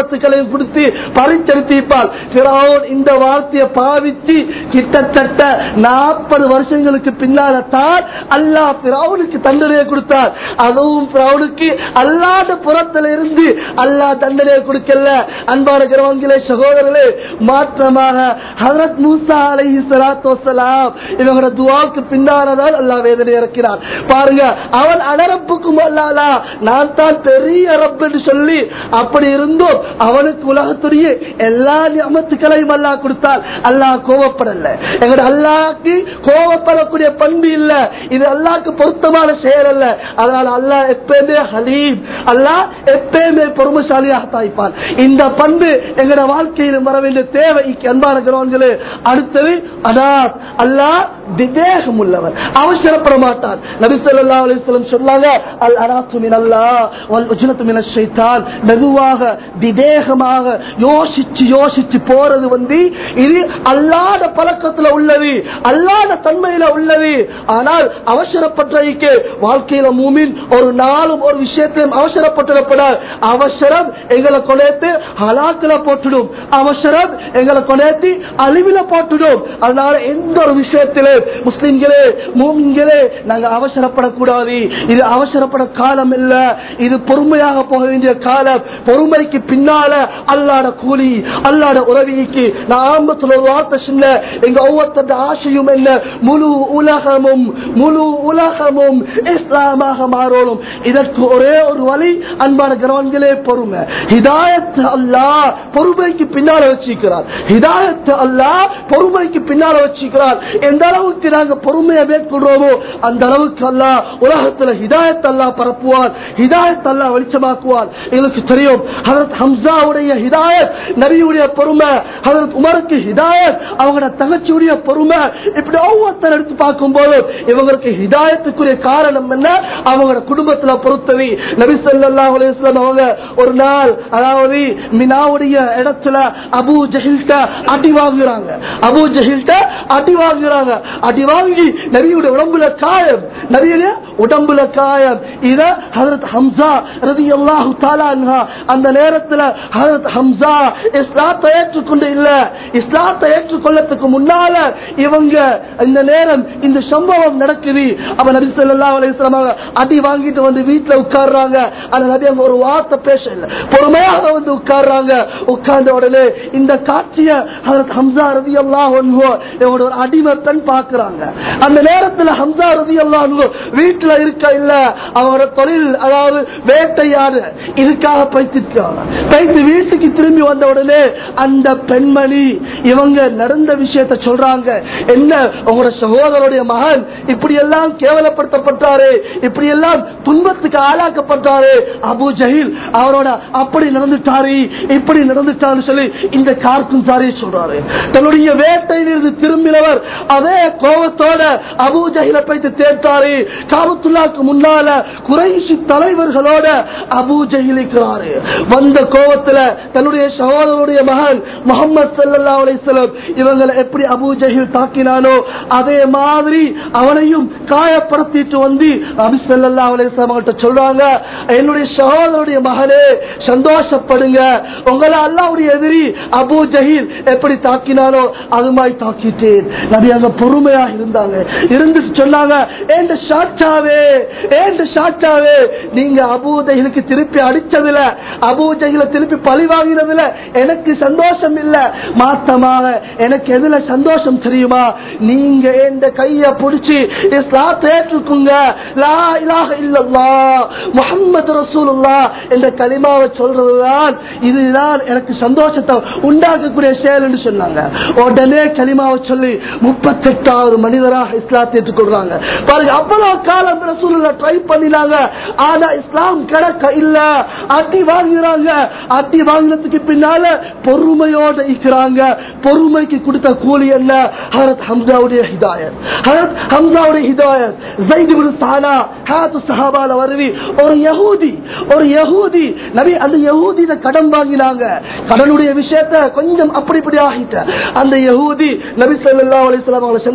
நியமத்துக்களையும் கொடுத்து பறிச்செடுத்திருப்பாள் பிறவுன் இந்த வார்த்தையை பாவிச்சு கிட்டத்தட்ட நாற்பது வருஷங்களுக்கு பின்னால தான் அல்லாஹ் பிறவுனுக்கு தண்டனையை கொடுத்தார் அதுவும் பிறவுனுக்கு அல்லாத புறத்துல இருந்து அல்லாஹ் தண்டனையை கொடுக்கல அன்பான கிரவங்களே சகோதரர்களே மாற்றமாக ஹதரத் மூசா அலைஹி ஸலாத்து வஸலாம் இவங்களோட துஆவுக்கு பின்னாலதான் அல்லாஹ் வேதனை இறக்கிறார் பாருங்க அவன் அனரப்புக்கும் அல்லாலா நான் தான் பெரிய ரப் என்று சொல்லி அப்படி இருந்தும் அவனுக்கு உலகத்துடைய எல்லா நியமத்துக்களையும் அல்லாஹ் கொடுத்தால் அல்லாஹ் கோவப்படல எங்களோட அல்லாஹ்க்கு கோவப்படக்கூடிய பண்பு இல்ல இது அல்லாஹ்க்கு பொருத்தமான செயல் அல்ல அதனால அல்லாஹ் எப்பயுமே ஹலீம் அல்லாஹ் எப்பயுமே பொறுமைசாலியாக தாய்ப்பான் இந்த பண்பு எங்களோட வாழ்க்கையில் வர வேண்டிய தேவை அன்பான கிரவங்களே அடுத்தது அனாத் அல்லாஹ் விவேகம் உள்ளவர் அவசரப்பட மாட்டான் நபி ஸல்லல்லாஹு அலைஹி வஸல்லம் சொன்னாங்க அல் அனாத்து மின் அல்லாஹ் வல் உஜ்னத்து மின ஷைத்தான் மெதுவாக விவேகமாக யோசிச்சு யோசிச்சு போறது வந்து இது அல்லாத பழக்கத்துல உள்ளது அல்லாத தன்மையில உள்ளது ஆனால் அவசரப்பட்டவைக்கு வாழ்க்கையில மூமின் ஒரு நாளும் ஒரு விஷயத்தையும் அவசரப்பட்டிருப்பதால் அவசரம் எங்களை கொலைத்து ஹலாக்கில போட்டுடும் அவசரம் எங்களை கொலைத்து அழிவில போட்டுடும் அதனால எந்த ஒரு விஷயத்திலே முஸ்லிம்களே மூமின்களே நாங்க அவசரப்படக்கூடாது இது அவசரப்பட காலம் இல்ல இது பொறுமையாக போக வேண்டிய காலம் பொறுமைக்கு பின்னால அல்லாட கூலி அல்லாட உறவிக்கு நான் ஆரம்பத்தில் ஒரு வார்த்தை சொன்ன எங்க ஒவ்வொருத்தருடைய ஆசையும் என்ன முழு உலகமும் முழு உலகமும் இஸ்லாமாக மாறணும் இதற்கு ஒரே ஒரு வழி அன்பான கிரவன்களே பொறுமை ஹிதாயத் அல்லாஹ் பொறுமைக்கு பின்னால வச்சிருக்கிறார் ஹிதாயத் அல்லாஹ் பொறுமைக்கு பின்னால வச்சிருக்கிறார் எந்த அளவுக்கு நாங்க பொறுமையை மேற்கொள்றோமோ அந்த அளவுக்கு அல்லாஹ் உலகத்துல ஹிதாயத் அல்லாஹ் பரப்புவார் ஹிதாயத் அல்லாஹ் வெளிச்சமாக்குவார் எங்களுக்கு தெரியும் ஹதரத் ஹம்சாவுடைய ஹிதாயத் நபியுடைய பொறுமை ஹதரத் உமருக்கு ஹிதாயத் அவங்களோட தங்கச்சியுடைய பொறுமை இப்படி ஒவ்வொருத்தர் எடுத்து பார்க்கும்போது இவங்களுக்கு ஹிதாயத்துக்குரிய காரணம் என்ன அவங்களோட குடும்பத்துல பொறுத்தவி நபி ஸல்லல்லாஹு அலைஹி வஸல்லம் அவங்க ஒரு நாள் அதாவது மினாவுடைய இடத்துல அபூ ஜஹில்ட்ட அடி வாங்குறாங்க அபூ ஜஹில்ட்ட அடி வாங்குறாங்க அடி வாங்கி நபியுடைய உடம்புல காயம் நபியுடைய உடம்புல காயம் இத ஹஜரத் ஹம்சா ரலியல்லாஹு தஆலா அன்ஹா அந்த நேரத்துல ஹஜரத் ஹம்சா இஸ்லாத்தை ஏற்றுக்கொண்டு இல்ல இஸ்லாத்தை ஏற்றுக்கொள்ளத்துக்கு முன்னால இவங்க இந்த நேரம் இந்த சம்பவம் நடக்குது அப்ப நபி ஸல்லல்லாஹு அலைஹி வஸல்லம் அவங்க அடி வாங்கிட்டு வந்து வீட்ல உட்கார்றாங்க அந்த நபி அங்க ஒரு வார்த்தை பேச இல்ல பொறுமையாக வந்து உட்கார்றாங்க உட்கார்ந்த உடனே இந்த காட்சிய ஹஜரத் ஹம்சா ரலியல்லாஹு அன்ஹு இவங்க ஒரு அடிமை பெண் பார்க்கறாங்க அந்த நேரத்துல ஹம்சா ரலியல்லாஹு அன்ஹு வீட்ல இருக்க இல்ல அவரோட தொழில் அதாவது வேட்டையாடு இதுக்காக பைத்திருக்காங்க பைத்து வீட்டுக்கு திரும்பி வந்த உடனே அந்த பெண்மணி இவங்க நடந்த விஷயத்த சொல்றாங்க என்ன உங்களோட சகோதரருடைய மகன் இப்படி எல்லாம் கேவலப்படுத்தப்பட்டாரு இப்படி எல்லாம் துன்பத்துக்கு ஆளாக்கப்பட்டாரு அபு ஜஹீல் அவரோட அப்படி நடந்துட்டாரு இப்படி நடந்துட்டாரு சொல்லி இந்த கார்க்கும் சாரி சொல்றாரு தன்னுடைய வேட்டையிலிருந்து திரும்பினவர் அதே கோபத்தோட அபு ஜஹில போயிட்டு தேர்த்தாரு காபத்துல்லாக்கு முன்னால குறைசி தலைவர்களோட அபு ஜஹில் இருக்கிறாரு வந்த கோபத்துல தன்னுடைய சகோதரருடைய மகன் முகமது சல்லா அலிஸ்லம் இவங்களை எப்படி அபு ஜஹில் தாக்கினானோ அதே மாதிரி அவனையும் காயப்படுத்திட்டு வந்து அபி சல்லா அலிஸ்லாம் அவங்கள்ட்ட சொல்றாங்க என்னுடைய சகோதரருடைய மகனே சந்தோஷப்படுங்க உங்களை அல்லாவுடைய எதிரி அபு ஜஹீல் எப்படி தாக்கினானோ அது மாதிரி தாக்கிட்டேன் நபி அங்க பொறுமையா இருந்தாங்க இருந்து சொன்னாங்க ஏண்ட ஷாட்டாவே ஏண்ட ஷாட்டாவே நீங்க அபு ஜஹீலுக்கு திருப்பி அடிச்சதுல அபு ஜஹீல திருப்பி பழி வாங்கினதுல எனக்கு சந்தோஷம் இல்ல மாத்தமாக எனக்கு எதுல சந்தோஷம் தெரியுமா நீங்க எந்த கைய புடிச்சு இஸ்லாத்தை ஏற்றுக்குங்க லா இலாஹ இல்லல்லாஹ் முஹம்மது ரசூலுல்லாஹ் என்ற கலிமாவை சொல்றதுதான் இதுதான் எனக்கு சந்தோஷத்தை உண்டாக்கக்கூடிய செயல் என்று சொன்னாங்க உடனே கலிமாவை சொல்லி முப்பத்தெட்டாவது மனிதராக இஸ்லாத்தை ஏற்றுக்கொள்றாங்க பாருங்க அவ்வளவு காலம் ரசூலுல்லாஹ் ட்ரை பண்ணினாங்க ஆனா இஸ்லாம் கிடக்க இல்ல அடி வாங்குறாங்க அடி வாங்கினதுக்கு பின்னால பொறுமையோட இருக்கிறாங்க பொறுமைக்கு கொடுத்த கூலி என்ன ஹரத் ஹம்சாவுடைய ஹிதாயத் ஹரத் ஹம்சாவுடைய ஹிதாயத் ஜைத் இப்னு சானா ஹாத்து சஹாபால வருவி ஒரு யஹூதி ஒரு யஹூதி நபி அந்த யஹூதியில கடன் வாங்கினாங்க கடனுடைய விஷயத்த கொஞ்சம் அப்படி இப்படி ஆகிட்ட அந்த யஹூதி நபி ஸல்லல்லாஹு அலைஹி வஸல்லம் அவங்களை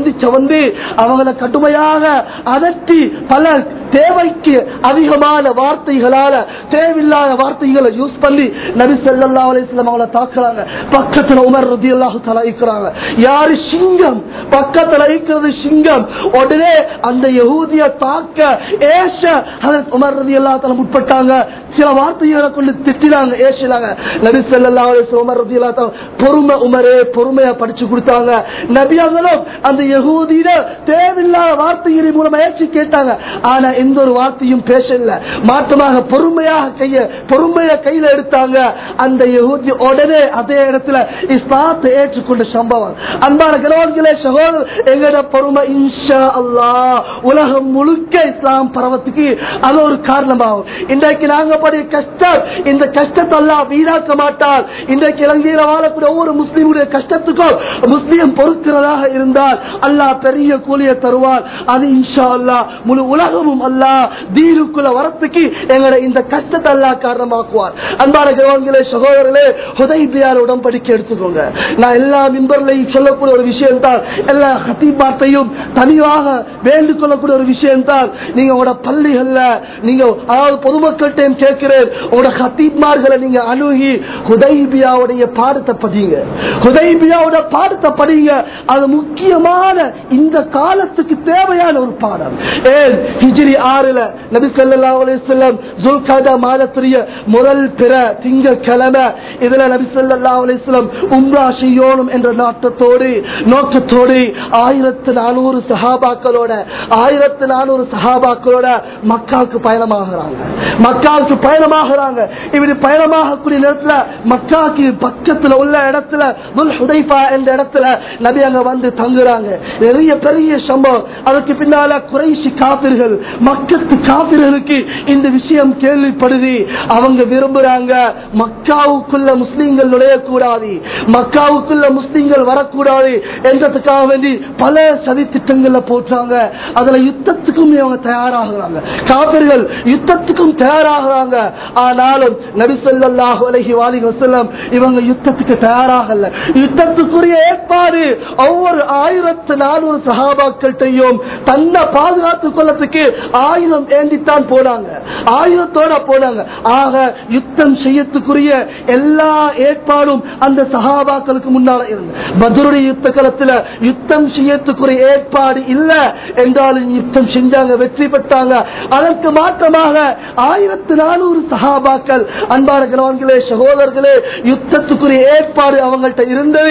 சந்திச்ச வந்து அவங்கள கடுமையாக அதட்டி பல தேவைக்கு அதிகமான வார்த்தைகளால தேவையில்லாத வார்த்தைகளை யூஸ் பண்ணி நபி ஸல்லல்லாஹு அலைஹி வஸல்லம் அவங்கள தாக்குறாங்க பக்கத்துல உமர் ரலியல்லாஹு தஆலா இருக்கிறாங்க யாரு சிங்கம் பக்கத்துல இருக்கிறது சிங்கம் உடனே அந்த யஹூதிய தாக்க ஏஷ ஹஜரத் உமர் ரலியல்லாஹு தஆலா முற்பட்டாங்க சில வார்த்தைகளை கொண்டு திட்டினாங்க ஏசினாங்க நபி ஸல்லல்லாஹு அலைஹி வஸல்லம் உமர் ரலியல்லாஹு தஆலா பொறுமை உமரே பொறுமையா படிச்சு கொடுத்தாங்க நபி அவங்களும் அந்த யஹூதியில தேவையில்லாத வார்த்தைகளின் மூலமா ஏற்றி கேட்டாங்க ஆனா எந்த ஒரு வார்த்தையும் பேசல மாற்றமாக பொறுமையாக கைய பொறுமைய கையில எடுத்தாங்க அந்த யஹூதி உடனே அதே இடத்துல இஸ்லாத்தை ஏற்றுக்கொண்ட சம்பவம் அன்பான கிரவன்களே சகோதரர் எங்கட பொறுமை இன்ஷா அல்லாஹ் உலகம் முழுக்க இஸ்லாம் பரவத்துக்கு அது ஒரு காரணமாகும் இன்றைக்கு நாங்க படைய கஷ்டம் இந்த கஷ்டத்தை எல்லாம் வீணாக்க மாட்டார் இன்றைக்கு இலங்கையில வாழக்கூடிய ஒவ்வொரு முஸ்லீமுடைய கஷ்டத்துக்கும் முஸ்லீம் பொறுக்கிறதாக இருந்தால் அல்லாஹ் பெரிய கூலியை தருவார் அது இன்ஷா அல்லாஹ் முழு உலகமும் அல்லாஹ் தீனுக்குள்ள வரத்துக்கு எங்களை இந்த கஷ்டத்தை அல்லாஹ் காரணமாக்குவார் அன்பான கிரகங்களே சகோதரர்களே ஹுதைபியார் உடன்படிக்கை எடுத்துக்கோங்க நான் எல்லா மின்பர்லையும் சொல்லக்கூடிய ஒரு விஷயம் தான் எல்லா ஹத்தீப் வார்த்தையும் தனியாக வேண்டிக் கொள்ளக்கூடிய ஒரு விஷயம் தான் நீங்க உங்களோட பள்ளிகள்ல நீங்க அதாவது பொதுமக்கள்கிட்டையும் கேட்கிறேன் உங்களோட ஹத்தீப்மார்களை நீங்க அணுகி ஹுதைபியாவுடைய பாடத்தை படிங்க ஹுதைபியாவோட பாடத்தை படிங்க அது முக்கியமான இந்த காலத்துக்கு தேவையான ஒரு பாடம் ஏன் ஹிஜ்ரி ஆறுல நபி ஸல்லல்லாஹு அலைஹி வஸல்லம் ஜுல்காதா மாதத்துடைய முதல் பிற திங்கட்கிழமை இதுல நபி ஸல்லல்லாஹு அலைஹி வஸல்லம் உம்ரா செய்யணும் என்ற நாட்டத்தோடு நோக்கத்தோடு ஆயிரத்து நானூறு சஹாபாக்களோட ஆயிரத்து நானூறு சஹாபாக்களோட மக்காவுக்கு பயணமாகிறாங்க மக்காவுக்கு பயணமாகிறாங்க இப்படி பயணமாகக்கூடிய நேரத்துல மக்காவுக்கு பக்கத்துல உள்ள இடத்துல துல் ஹுதைஃபா என்ற இடத்துல நபி அங்க வந்து தங்குறாங்க நிறைய பெரிய சம்பவம் அதுக்கு பின்னால குறைசி காப்பிர்கள் மக்கத்து காப்பிர்களுக்கு இந்த விஷயம் கேள்விப்படுது அவங்க விரும்புறாங்க மக்காவுக்குள்ள முஸ்லீம்கள் நுழையக்கூடாது மக்காவுக்குள்ள முஸ்லீம்கள் வரக்கூடாது என்றதுக்காக வேண்டி பல சதி திட்டங்கள்ல போட்டாங்க அதுல யுத்தத்துக்கும் இவங்க தயாராகிறாங்க காப்பிர்கள் யுத்தத்துக்கும் தயாராகிறாங்க ஆனாலும் நபிசல்லாஹு அலஹி வாலி வசல்லம் இவங்க யுத்தத்துக்கு தயாராகல யுத்தத்துக்குரிய ஏற்பாடு ஒவ்வொரு ஆயிரத்து நானூறு சகாபாக்கள்கிட்டையும் தன்னை பாதுகாத்துக் கொள்ளத்துக்கு ஆயுதம் ஏந்தித்தான் போனாங்க ஆயுதத்தோட போனாங்க ஆக யுத்தம் செய்யத்துக்குரிய எல்லா ஏற்பாடும் அந்த சகாபாக்களுக்கு முன்னால இருந்து பத்ருடைய யுத்த காலத்துல யுத்தம் செய்யத்துக்குரிய ஏற்பாடு இல்ல என்றாலும் யுத்தம் செஞ்சாங்க வெற்றி பெற்றாங்க அதற்கு மாற்றமாக ஆயிரத்து நானூறு சகாபாக்கள் அன்பான கிரவன்களே சகோதரர்களே யுத்தத்துக்குரிய ஏற்பாடு அவங்கள்ட்ட இருந்தது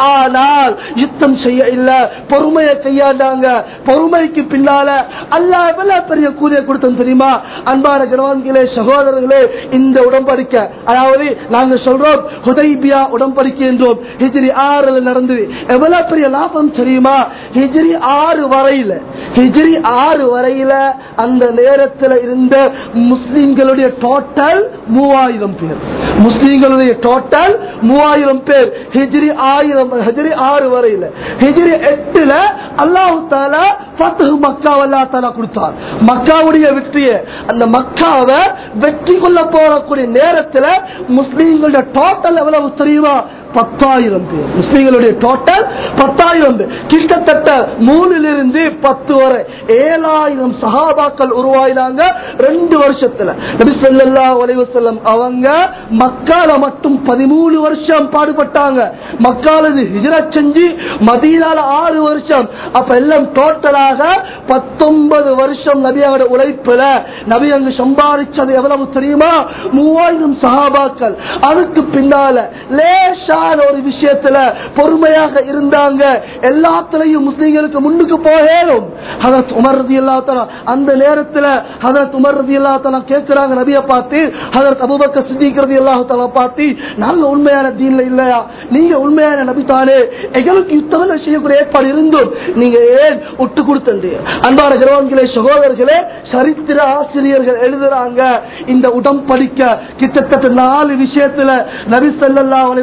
ஆனால் யுத்தம் செய்ய இல்ல பொறுமையை கையாண்டாங்க பொறுமைக்கு பின்னால அல்லாஹ் எவ்வளவு பெரிய கூலியை கொடுத்தோம் தெரியுமா அன்பான கிரவன்களே சகோதரர்களே இந்த உடன்படிக்கை அதாவது நாங்க சொல்றோம் ஹுதைபியா உடன்படிக்கை என்றோம் ஹிஜ்ரி ஆறுல நடந்தது எவ்வளவு பெரிய லாபம் தெரியுமா ஹிஜ்ரி ஆறு வரையில ஹிஜ்ரி ஆறு வரையில அந்த நேரத்தில் இருந்த முஸ்லிம்களுடைய டோட்டல் மூவாயிரம் பேர் முஸ்லிம்களுடைய டோட்டல் மூவாயிரம் பேர் ஹிஜ்ரி ஆயிரம் ஹிஜ்ரி ஆறு வரையில ஹிஜ்ரி எட்டுல அல்லாஹு தாலா ஃபத்ஹு மக்கா அல்லாஹ் தாலா கொடுத்தார் மக்காவுடைய வெற்றியை அந்த மக்காவை வெற்றி கொள்ள போறக்கூடிய நேரத்தில் முஸ்லீம்களுடைய டோட்டல் எவ்வளவு தெரியுமா பத்தாயிரம் பேர் முஸ்லீம்களுடைய டோட்டல் பத்தாயிரம் பேர் கிட்டத்தட்ட மூணுலிருந்து பத்து வரை ஏழாயிரம் சஹாபாக்கள் உருவாயினாங்க ரெண்டு வருஷத்துல நபி ஸல்லல்லாஹு அலைஹி வஸல்லம் அவங்க மக்கால மட்டும் பதிமூணு வருஷம் பாடுபட்டாங்க மக்கால ஹிஜ்ரத் செஞ்சு மதீனால ஆறு வருஷம் அப்ப எல்லாம் டோட்டலாக பத்தொன்பது வருஷம் நபியோட உழைப்புல நபி அங்கு சம்பாதிச்சது எவ்வளவு தெரியுமா மூவாயிரம் சஹாபாக்கள் அதுக்கு பின்னால லேசான ஒரு விஷயத்துல பொறுமையாக இருந்தாங்க எல்லாத்துலயும் முஸ்லீம்களுக்கு முன்னுக்கு போகணும் ஹதரத் உமர் ரதி அந்த நேரத்துல ஹதரத் உமர் ரதி கேட்கிறாங்க நபிய பார்த்து ஹதரத் அபுபக்கர் சித்திக் ரதி அல்லாஹால பார்த்து நாங்க உண்மையான தீன்ல இல்லையா நீங்க உண்மையான நபி தானே எங்களுக்கு யுத்தம் செய்யக்கூடிய ஏற்பாடு இருந்தும் நீங்க ஏன் விட்டு கொடுத்தது அன்பான கிரவன்களே சகோதரர்களே சரித்திர ஆசிரியர்கள் எழுதுறாங்க இந்த உடம்படிக்க கிட்டத்தட்ட நாலு விஷயத்துல நபி ஸல்லல்லாஹு அலைஹி வஸல்லம் அவங்க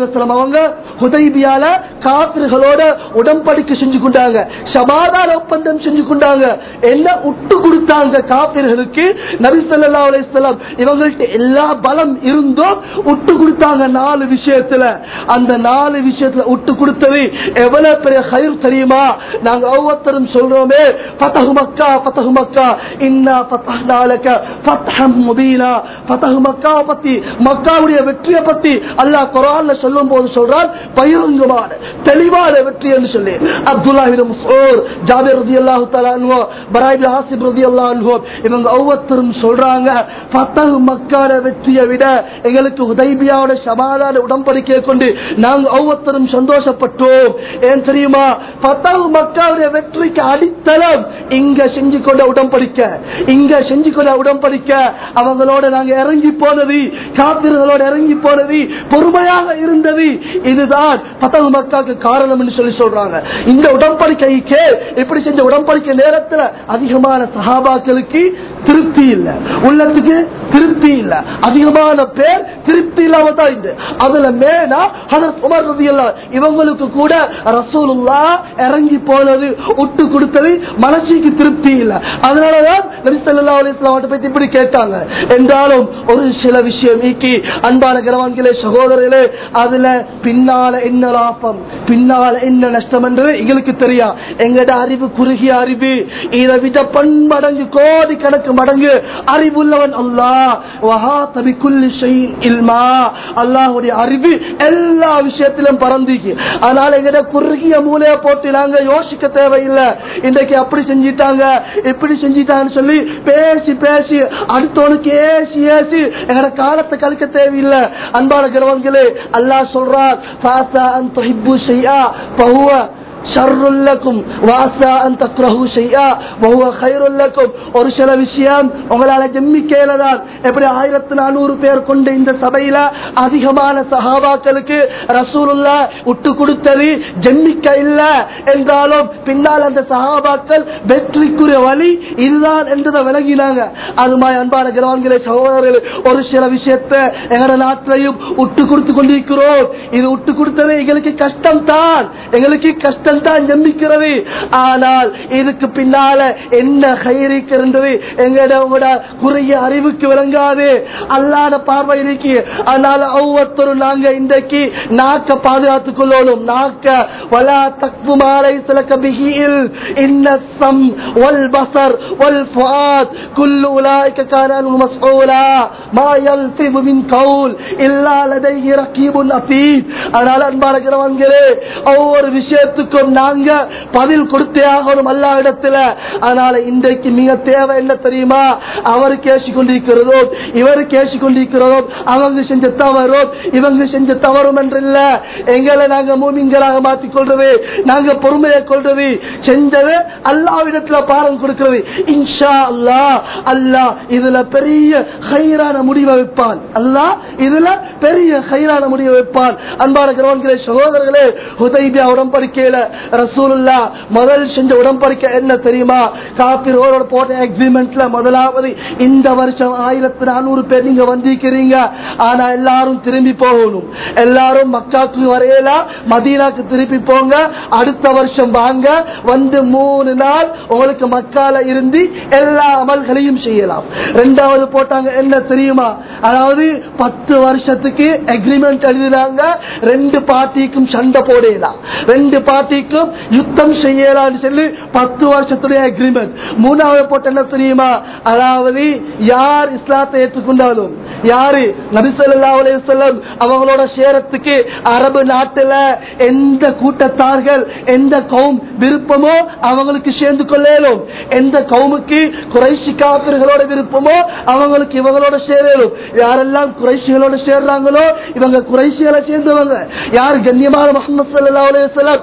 அவங்க ஹுதைபியால காப்பிர்களோட உடன்படிக்கை செஞ்சு கொண்டாங்க சமாதான ஒப்பந்தம் செஞ்சு கொண்டாங்க என்ன விட்டு கொடுத்தாங்க காப்பிர்களுக்கு நபி ஸல்லல்லாஹு அலைஹி வஸல்லம் இவங்கள்ட்ட எல்லா பலம் இருந்தும் விட்டு கொடுத்தாங்க நாலு விஷயத்துல அந்த நாலு விஷயத்துல விட்டு கொடுத்தது எவ்வளவு பெரிய கயிறு தெரியுமா நாங்க ஒவ்வொருத்தரும் சொல்றோமே பத்தகு மக்கா பத்தகு மக்கா இன்னா பத்தஹ்னாலக ஃபத்ஹம் முபீனா பத்தகு மக்கா பத்தி மக்காவுடைய வெற்றியை பத்தி அல்லாஹ் குர்ஆன்ல சொல்லும் போது சொல்றான் பகிரங்கமான தெளிவான வெற்றி என்று சொல்லி அப்துல்லா இப்னு மஸ்ஊத் ஜாபிர் ரலியல்லாஹு தஆலா அன்ஹு பராய் இப்னு ஹாசிப் ரலியல்லாஹு அன்ஹு இவங்க ஒவ்வொருத்தரும் சொல்றாங்க ஃபத்தஹ் மக்கான வெற்றியை விட எங்களுக்கு ஹுதைபியாவோட சமாதான உடன்படிக்கையை கொண்டு நாங்க ஒவ்வொருத்தரும் சந்தோஷப்பட்டோம் ஏன் தெரியுமா ஃபத்தஹ் மக்காவுடைய வெற்றிக்கு அடித்தளம் இங்க செஞ்சு கொண்ட உடன்படிக்கை இங்க செஞ்சு கொண்ட உடன்படிக்கை அவங்களோட நாங்க இறங்கி போனது காப்பிர்களோட இறங்கி போனது பொறுமையாக இருந்தது இதுதான் பத்தகு மக்காக்கு காரணம் என்று சொல்லி சொல்றாங்க இந்த உடன்படிக்கைக்கு இப்படி செஞ்ச உடன்படிக்கை நேரத்துல அதிகமான சஹாபாக்களுக்கு திருப்தி இல்ல உள்ளத்துக்கு திருப்தி இல்ல அதிகமான பேர் திருப்தி இல்லாம தான் இது அதுல மேனா ஹதரத் உமர் ரலியல்லாஹு இவங்களுக்கு கூட ரசூலுல்லா இறங்கி போனது விட்டு கொடுத்தது மனசுக்கு திருப்தி இல்ல அதனாலதான் நபி ஸல்லல்லாஹு அலைஹி வஸல்லம் அவர்ட்ட போய் இப்படி கேட்டாங்க என்றாலும் ஒரு சில விஷயம் நீக்கி அன்பான கிரவான்களே சகோதரர்களே அதுல பின்னால என்ன லாபம் பின்னால என்ன நஷ்டம் என்று எங்களுக்கு தெரியும் எங்கட அறிவு குறுகிய அறிவு இதை விட பன்மடங்கு கோடி கணக்கு மடங்கு அறிவுள்ளவன் அல்லாஹ் வஹா தபி குல்லி ஷைஇன் இல்மா அல்லாஹ்வுடைய அறிவு எல்லா விஷயத்திலும் பறந்துக்கு அதனால எங்கட குறுகிய மூலைய போட்டு நாங்க யோசிக்க தேவையில்லை இன்றைக்கு அப்படி செஞ்சிட்டாங்க இப்படி செஞ்சிட்டாங்கன்னு சொல்லி பேசி பேசி அடுத்தவனுக்கு ஏசி ஏசி எங்கட காலத்தை கழிக்க தேவையில்லை அன்பான கிரவங்களே அல்லாஹ் சொல்றார் "ஃபாஸா அன் துஹிப்பு ஷைஆ ஃபஹுவ ஷர்ருல் லக்கும் வாஸா அன் தக்ரஹு ஷைஆ வஹுவ கைருல் லக்கும் ஒரு சில விஷயம் உங்களால ஜெம்மிக்கையில தான் எப்படி ஆயிரத்தி நானூறு பேர் கொண்ட இந்த சபையில அதிகமான சஹாபாக்களுக்கு ரசூலுல்லா விட்டு கொடுத்தது ஜெம்மிக்க இல்ல என்றாலும் பின்னால் அந்த சஹாபாக்கள் வெற்றிக்குரிய வழி இதுதான் என்றதை விளங்கினாங்க அது மாதிரி அன்பான கிரவான்களே சகோதரர்கள் ஒரு சில விஷயத்தை எங்கட நாட்டிலையும் விட்டு கொடுத்து கொண்டிருக்கிறோம் இது விட்டு கொடுத்தது எங்களுக்கு கஷ்டம் தான் எங்களுக்கு கஷ்டம் தான் ஜம்பிக்கிறது ஆனால் இதுக்கு பின்னால என்ன கயிறுக்கு இருந்தது எங்கட உங்களோட குறைய அறிவுக்கு விளங்காது அல்லாத பார்வை இருக்கு அதனால ஒவ்வொருத்தரும் நாங்க இன்றைக்கு நாக்க பாதுகாத்துக் கொள்ளணும் நாக்க வலா தக்பு மாலை சில கபிகில் இன்னசம் வல் பசர் வல் ஃபுஆத் குல்லு உலாய்க்க கான மஸ்ஊலா மா யல்ஃபிபு மின் கவுல் இல்லா லதைஹி ரகீபுன் அதீத் அதனால அன்பான கிரவங்களே ஒவ்வொரு விஷயத்துக்கும் நாங்க பதில் கொடுத்தே ஆகணும் அல்லா இடத்துல அதனால இன்றைக்கு மிக தேவை என்ன தெரியுமா அவர் கேசி கொண்டிருக்கிறதோ இவர் கேசி கொண்டிருக்கிறதோ அவங்க செஞ்ச தவறும் இவங்க செஞ்ச தவறும் என்று இல்ல எங்களை நாங்க மூமிங்களாக மாற்றிக் கொள்றது நாங்க பொறுமையை கொள்றது செஞ்சது அல்லாவிடத்துல பாரம் கொடுக்கிறது இன்ஷா அல்லா அல்லாஹ் இதுல பெரிய ஹைரான முடிவை வைப்பான் அல்லாஹ் இதுல பெரிய ஹைரான முடிவை வைப்பான் அன்பான கிரவன்களே சகோதரர்களே ஹுதைபியா உடன்படிக்கையில ரசூலுல்லா முதல் செஞ்ச உடன்படிக்கை என்ன தெரியுமா காப்பிரோட போட்ட அக்ரிமெண்ட்ல முதலாவது இந்த வருஷம் ஆயிரத்தி நானூறு பேர் நீங்க வந்திருக்கிறீங்க ஆனா எல்லாரும் திரும்பி போகணும் எல்லாரும் மக்காக்கு வரையல மதீனாக்கு திருப்பி போங்க அடுத்த வருஷம் வாங்க வந்து மூணு நாள் உங்களுக்கு மக்கால இருந்து எல்லா அமல்களையும் செய்யலாம் ரெண்டாவது போட்டாங்க என்ன தெரியுமா அதாவது பத்து வருஷத்துக்கு அக்ரிமெண்ட் எழுதினாங்க ரெண்டு பார்ட்டிக்கும் சண்டை போடலாம் ரெண்டு பார்ட்டிக்கும் யுத்தம் செய்யலாம்னு சொல்லி பத்து வருஷத்துடைய அக்ரிமெண்ட் மூணாவது போட்ட என்ன தெரியுமா அதாவது யார் இஸ்லாத்தை ஏற்றுக்கொண்டாலும் யாரு நபிசல்லா அலையம் அவங்களோட சேரத்துக்கு அரபு நாட்டுல எந்த கூட்டத்தார்கள் எந்த கௌம் விருப்பமோ அவங்களுக்கு சேர்ந்து கொள்ளலும் எந்த கவுமுக்கு குறைசி காப்பிர்களோட விருப்பமோ அவங்களுக்கு இவங்களோட சேரலும் யாரெல்லாம் குறைசிகளோட சேர்றாங்களோ இவங்க குறைசிகளை சேர்ந்தவங்க யார் கண்ணியமான முகமது சல்லா அலையம் இவங்கள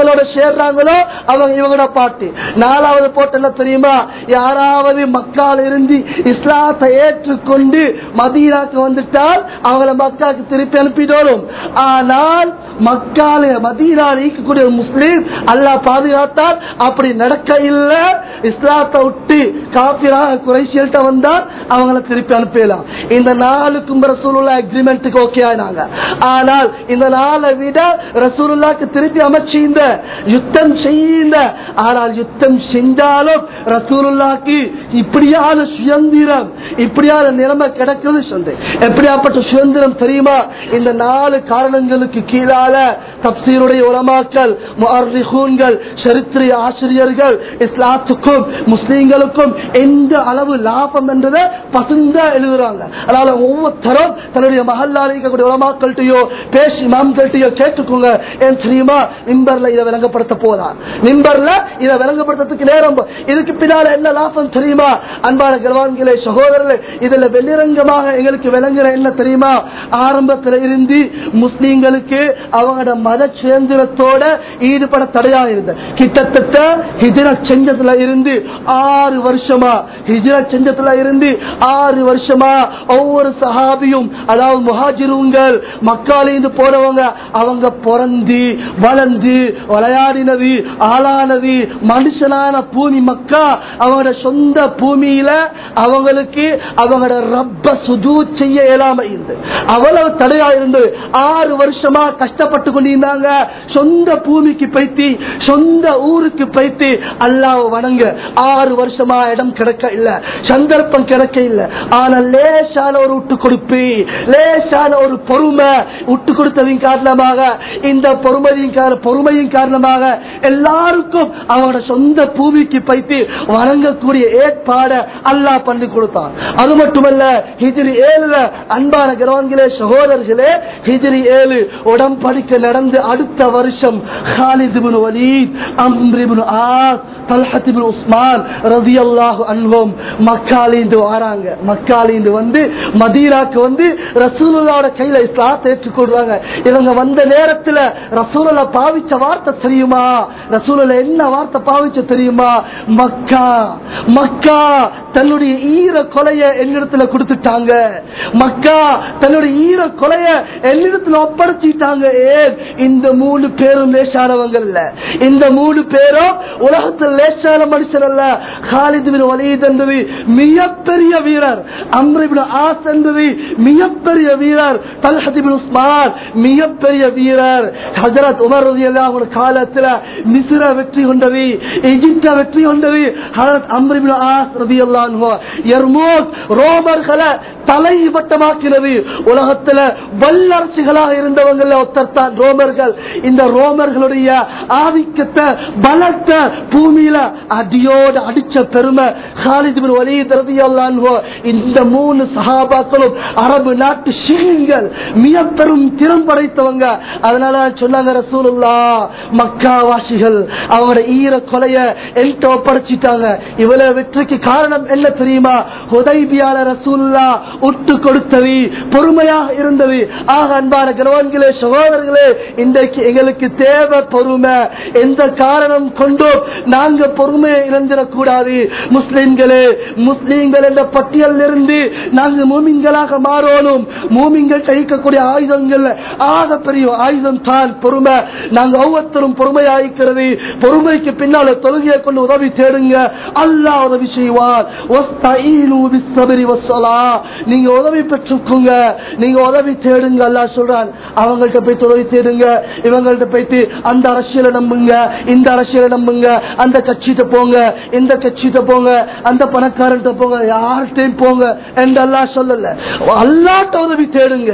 மக்களோட சேர்றாங்களோ அவங்க இவங்களோட பாட்டு நாலாவது போட்டு என்ன தெரியுமா யாராவது மக்கால் இருந்து இஸ்லாத்தை ஏற்றுக்கொண்டு மதீனாக்கு வந்துட்டால் அவங்கள மக்காக்கு திருப்பி அனுப்பிடணும் ஆனால் மக்கால மதீனால இருக்கக்கூடிய ஒரு முஸ்லீம் அல்லாஹ் பாதுகாத்தால் அப்படி நடக்க இல்ல இஸ்லாத்தை விட்டு காப்பிராக குறைசியல்ட்ட வந்தால் அவங்கள திருப்பி அனுப்பலாம் இந்த நாலுக்கும் ரசூலுல்லா அக்ரிமெண்ட்டுக்கு ஓகே ஆனாங்க ஆனால் இந்த நாளை விட ரசூலுல்லாக்கு திருப்பி அமைச்சிருந்த யுத்தம் செய்யுந்த ஆனால் யுத்தம் செஞ்சாலும் ரசூலுல்லாக்கு இப்படியான சுதந்திரம் இப்படியான நிலைமை கிடைக்குது சொன்னேன் எப்படியாப்பட்ட சுதந்திரம் தெரியுமா இந்த நாலு காரணங்களுக்கு கீழால தப்சீருடைய உலமாக்கள் முஅர்ரிஹூன்கள் சரித்திர ஆசிரியர்கள் இஸ்லாத்துக்கும் முஸ்லீம்களுக்கும் எந்த அளவு லாபம் என்றதை பசுந்தா எழுதுறாங்க அதனால ஒவ்வொருத்தரும் தன்னுடைய மகல்லால் இருக்கக்கூடிய உலமாக்கள்கிட்டயோ பேசி மாம்கள்கிட்டயோ கேட்டுக்கோங்க ஏன் தெரியுமா மிம்பர்ல இதை விளங்கப்படுத்த போதான் மிம்பர்ல இதை விளங்கப்படுத்துறதுக்கு நேரம் இதுக்கு பின்னால என்ன லாபம் தெரியுமா அன்பான கர்வான்களே சகோதரர்களே இதுல வெளிரங்கமாக எங்களுக்கு விளங்குற என்ன தெரியுமா ஆரம்பத்துல இருந்து முஸ்லீம்களுக்கு அவங்களோட மத சுதந்திரத்தோட ஈடுபட தடையா இருந்த கிட்டத்தட்ட ஹிஜ்ர செஞ்சதுல இருந்து ஆறு வருஷமா ஹிஜ்ர செஞ்சதுல இருந்து ஆறு வருஷமா ஒவ்வொரு சஹாபியும் அதாவது முஹாஜிருங்கள் மக்காலிருந்து போறவங்க அவங்க பிறந்து வளர்ந்து விளையாடினது ஆளானது மனுஷனான பூமி மக்கா அவங்களோட சொந்த பூமியில அவங்களுக்கு அவங்களோட ரப்ப சுஜூ செய்ய இயலாம இருந்தது அவ்வளவு தடையா இருந்தது ஆறு வருஷமா கஷ்டப்பட்டு கொண்டிருந்தாங்க சொந்த பூமிக்கு பைத்தி சொந்த ஊருக்கு பைத்தி அல்லாஹ் வணங்க ஆறு வருஷமா இடம் கிடைக்க இல்ல சந்தர்ப்பம் கிடைக்க இல்ல ஆனா லேசான ஒரு விட்டு கொடுப்பு லேசான ஒரு பொறுமை விட்டு கொடுத்ததின் காரணமாக இந்த பொறுமையின் கார- பொறுமையின் காரணமாக எல்லாருக்கும் அவனோட சொந்த பூமிக்கு பைத்து வணங்கக்கூடிய ஏற்பாட அல்லாஹ் பண்ணி கொடுத்தான் அது மட்டுமல்ல ஹிஜ்ரி ஏழுல அன்பான கிரவன்களே சகோதரர்களே ஹிஜ்ரி ஏழு உடம்படிக்க நடந்து அடுத்த வருஷம் Khalid ibn Walid Amr ibn As Talhat ibn Usman ரலியல்லாஹு அன்ஹும் மக்காலிந்து வராங்க மக்காலிந்து வந்து மதீனாக்கு வந்து ரசூலுல்லாவோட கையில இஸ்லாத்தை ஏற்றுக்கொள்றாங்க இவங்க வந்த நேரத்துல ரசூலுல்லா பாவிச்ச வார்த்தை தெரியுமா ரசூலுல்லா என்ன வார்த்தை பாவிச்ச தெரியுமா மக்கா மக்கா தன்னுடைய ஈர கொலைய என்னிடத்துல கொடுத்துட்டாங்க மக்கா தன்னுடைய ஈர கொலைய என்னிடத்துல ஒப்படைச்சிட்டாங்க ஏன் இந்த மூணு பேரும் லேசானவங்க இல்ல இந்த மூணு பேரும் உலகத்தில் லேசான மனுஷன் அல்ல ஹாலித் பின் வலீத் என்பது மிகப்பெரிய வீரர் அம்ரிபின் ஆஸ் என்பது மிகப்பெரிய வீரர் தல்ஹத் பின் உஸ்மான் மிகப்பெரிய வீரர் ஹஜரத் உமர் ரலியல்லாஹு அன்ஹு காலத்துல மிஸ்ர வெற்றி கொண்டது எகிப்த வெற்றி கொண்டது ஹஜரத் அம்ரிபின் ஆஸ் ரலியல்லாஹு அன்ஹு யர்மூக் ரோமர்களை தலைவட்டமாக்கினது உலகத்துல வல்லரசுகளாக இருந்தவங்கள ஒருத்தர் தான் ரோமர்கள் இந்த ரோமர்களுடைய ஆதிக்கத்தை பலத்த பூமியில அடியோடு அடிச்ச பெருமை ஹாலித் பின் வலீத் ரலியல்லாஹு அன்ஹு இந்த மூணு சஹாபாக்களும் அரபு நாட்டு ஷீங்கள் மிக பெரும் திறம் படைத்தவங்க அதனால சொன்னாங்க ரசூலுல்லா மக்காவாசிகள் அவங்களோட ஈர கொலைய என்கிட்ட ஒப்படைச்சிட்டாங்க இவ்வளவு வெற்றிக்கு காரணம் என்ன தெரியுமா ஹுதைபியால ரசூலுல்லா உட்டு கொடுத்தது பொறுமையாக இருந்தது ஆக அன்பான கிரவன்களே சகோதரர்களே இன்றைக்கு எங்களுக்கு தேவை பொறுமை எந்த காரணம் கொண்டும் நாங்க பொறுமையை இழந்திடக்கூடாது முஸ்லிம்களே முஸ்லிம்கள் என்ற பட்டியலில் இருந்து நாங்க மூமின்களாக மாறணும் மூமின்கள் கைக்கக்கூடிய ஆயுதங்கள் ஆக பெரிய ஆயுதம் தான் பொறுமை நாங்க ஒவ்வொருத்தரும் பொறுமையாய்க்கிறது பொறுமைக்கு பின்னால தொழுகையை கொண்டு உதவி தேடுங்க அல்லாஹ் உதவி செய்வார் வஸ்தஈனு பிஸ்ஸப்ரி வஸ்ஸலாஹ். நீங்க உதவி பெற்றுக்கோங்க நீங்க உதவி தேடுங்க அல்லாஹ் சொல்றான் அவங்கள்ட்ட போய் உதவி தேடுங்க இவங்கள்ட்ட போயிட்டு அந்த அரசியலை நம்புங்க இந்த அரசியலை நம்புங்க அந்த கட்சிட்ட போங்க இந்த கட்சிட்ட போங்க அந்த பணக்காரன்ட்ட போங்க யார்கிட்டையும் போங்க என்று அல்லாஹ் சொல்லல அல்லாட்ட உதவி தேடுங்க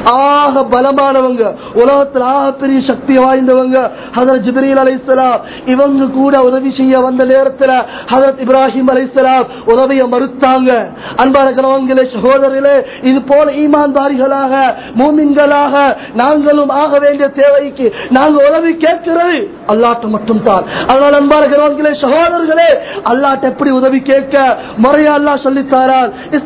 ஆக பலமானவங்க உலகத்தில் ஆக பெரிய சக்தி வாய்ந்தவங்க ஹதரத் ஜிப்ரீல் அலைஹிஸ்ஸலாம் இவங்க கூட உதவி செய்ய வந்த நேரத்தில் ஹதரத் இப்ராஹிம் அலைஹிஸ்ஸலாம் உதவியை மறுத்தாங்க அன்பான கணவன்களே சகோதரர்களே இது போல ஈமான்தாரிகளாக மூமின்களாக நாங்களும் ஆக வேண்டிய தேவைக்கு நாங்க உதவி கேட்கிறது அல்லாட்ட மட்டும் தான் அதனால் அன்பார்களே சகோதரர்களே அல்லாட்ட எப்படி உதவி கேட்க முறையா அல்லா சொல்லித்தாரான்